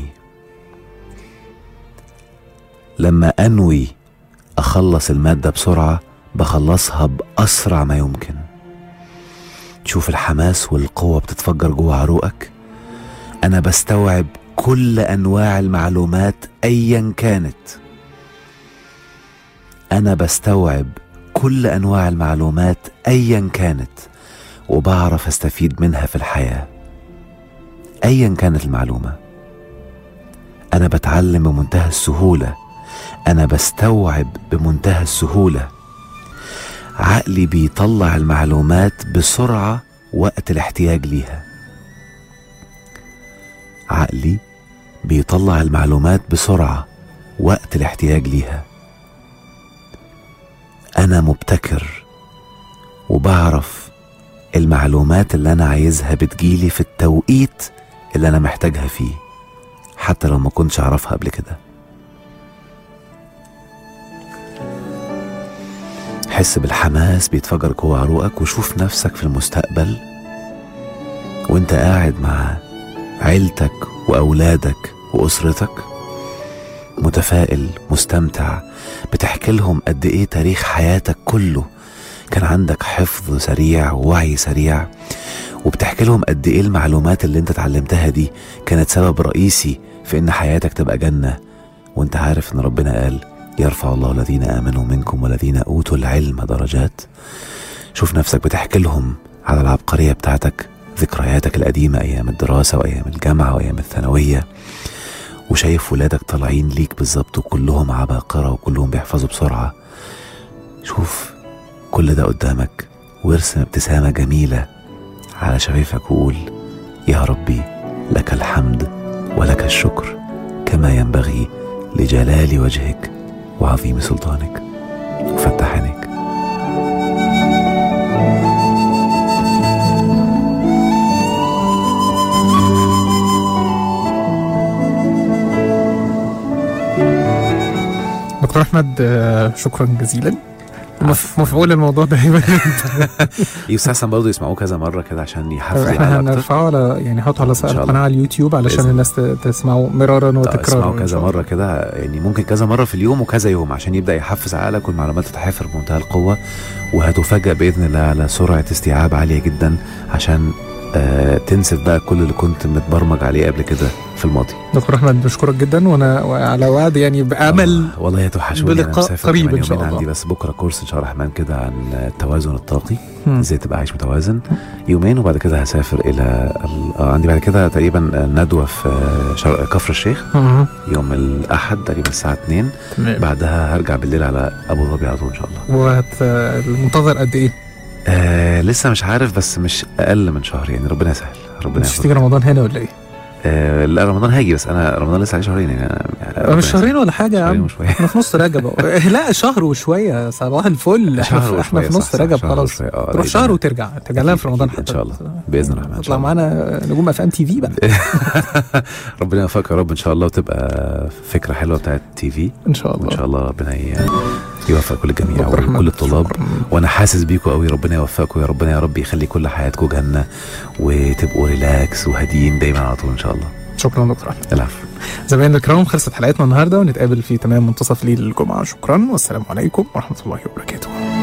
لما انوي اخلص الماده بسرعه بخلصها باسرع ما يمكن تشوف الحماس والقوه بتتفجر جوه عروقك انا بستوعب كل انواع المعلومات ايا كانت انا بستوعب كل انواع المعلومات ايا كانت وبعرف استفيد منها في الحياه ايا كانت المعلومه انا بتعلم بمنتهى السهوله انا بستوعب بمنتهى السهوله عقلي بيطلع المعلومات بسرعه وقت الاحتياج ليها عقلي بيطلع المعلومات بسرعه وقت الاحتياج ليها انا مبتكر وبعرف المعلومات اللي انا عايزها بتجيلي في التوقيت اللي انا محتاجها فيه حتى لو ما كنتش اعرفها قبل كده حس بالحماس بيتفجر جوه عروقك وشوف نفسك في المستقبل وانت قاعد مع عيلتك واولادك واسرتك متفائل مستمتع بتحكي لهم قد ايه تاريخ حياتك كله كان عندك حفظ سريع ووعي سريع وبتحكي لهم قد ايه المعلومات اللي انت اتعلمتها دي كانت سبب رئيسي في ان حياتك تبقى جنة وانت عارف ان ربنا قال يرفع الله الذين امنوا منكم والذين اوتوا العلم درجات شوف نفسك بتحكي لهم على العبقرية بتاعتك ذكرياتك القديمة ايام الدراسة وايام الجامعة وايام الثانوية وشايف ولادك طالعين ليك بالظبط وكلهم عباقرة وكلهم بيحفظوا بسرعة شوف كل ده قدامك وارسم ابتسامة جميلة على شفايفك وقول يا ربي لك الحمد ولك الشكر كما ينبغي لجلال وجهك وعظيم سلطانك وفتح عينيك دكتور احمد آه، شكرا جزيلا مف- مفعول الموضوع دايما يستحسن برضه يسمعوه كذا مرة كده عشان يحفز احنا العقل أكتر هنرفعه على يعني نحطه على إن شاء الله. القناه على اليوتيوب علشان بإذن الناس ت- تسمعه مرارا آه، وتكرارا اسمعوا إن كذا شاء الله. مرة كده يعني ممكن كذا مرة في اليوم وكذا يوم عشان يبدأ يحفز عقلك والمعلومات تتحافر بمنتهى القوة وهتفاجأ بإذن الله على سرعة استيعاب عالية جدا عشان آه تنسف بقى كل اللي كنت متبرمج عليه قبل كده في الماضي دكتور احمد بشكرك جدا وانا وعلى وعد يعني بامل آه، والله هتوحشوني انا بلقاء مسافر قريب كمان إن شاء يومين الله. عندي بس بكره كورس ان شاء الله الرحمن كده عن التوازن الطاقي مم. ازاي تبقى عايش متوازن يومين وبعد كده هسافر الى ال- آه عندي بعد كده تقريبا ندوه في آه، شرق كفر الشيخ مم. يوم الاحد تقريبا الساعه 2 تمام بعدها هرجع بالليل على ابو ظبي على طول ان شاء الله وهت المنتظر قد ايه؟ آه لسه مش عارف بس مش اقل من شهر يعني ربنا يسهل ربنا مش يسهل تيجي رمضان هنا ولا ايه؟ آه لا رمضان هاجي بس انا رمضان لسه عليه شهرين يعني, أنا- يعني ربنا مش يسهل. شهرين ولا حاجه يا شهرين عم وشويه احنا في نص رجب أهو. لا شهر وشويه صباح الفل احنا شهر في, احنا وشوية، في صح، نص صح، رجب شهر خلاص وشوية. آه، تروح لا، شهر ده- وترجع ترجع لنا في رمضان أكيد، حتى إن شاء الله. بإذن الرحمن، إن شاء تطلع الله. معانا نجوم اف ام تي في بقى ربنا يوفقك يا رب ان شاء الله وتبقى فكره حلوه بتاعت تي في ان شاء الله وان شاء الله ربنا ي- يوفق كل الجميع دكتور أحمد، وكل الطلاب شكراً. وانا حاسس بيكم قوي ربنا يوفقكم يا ربنا يا رب يخلي كل حياتكم جنه وتبقوا ريلاكس وهاديين دايما على طول ان شاء الله شكرا دكتور احمد العفو زمايلنا الكرام خلصت حلقتنا النهارده ونتقابل في تمام منتصف ليل الجمعه شكرا والسلام عليكم ورحمه الله وبركاته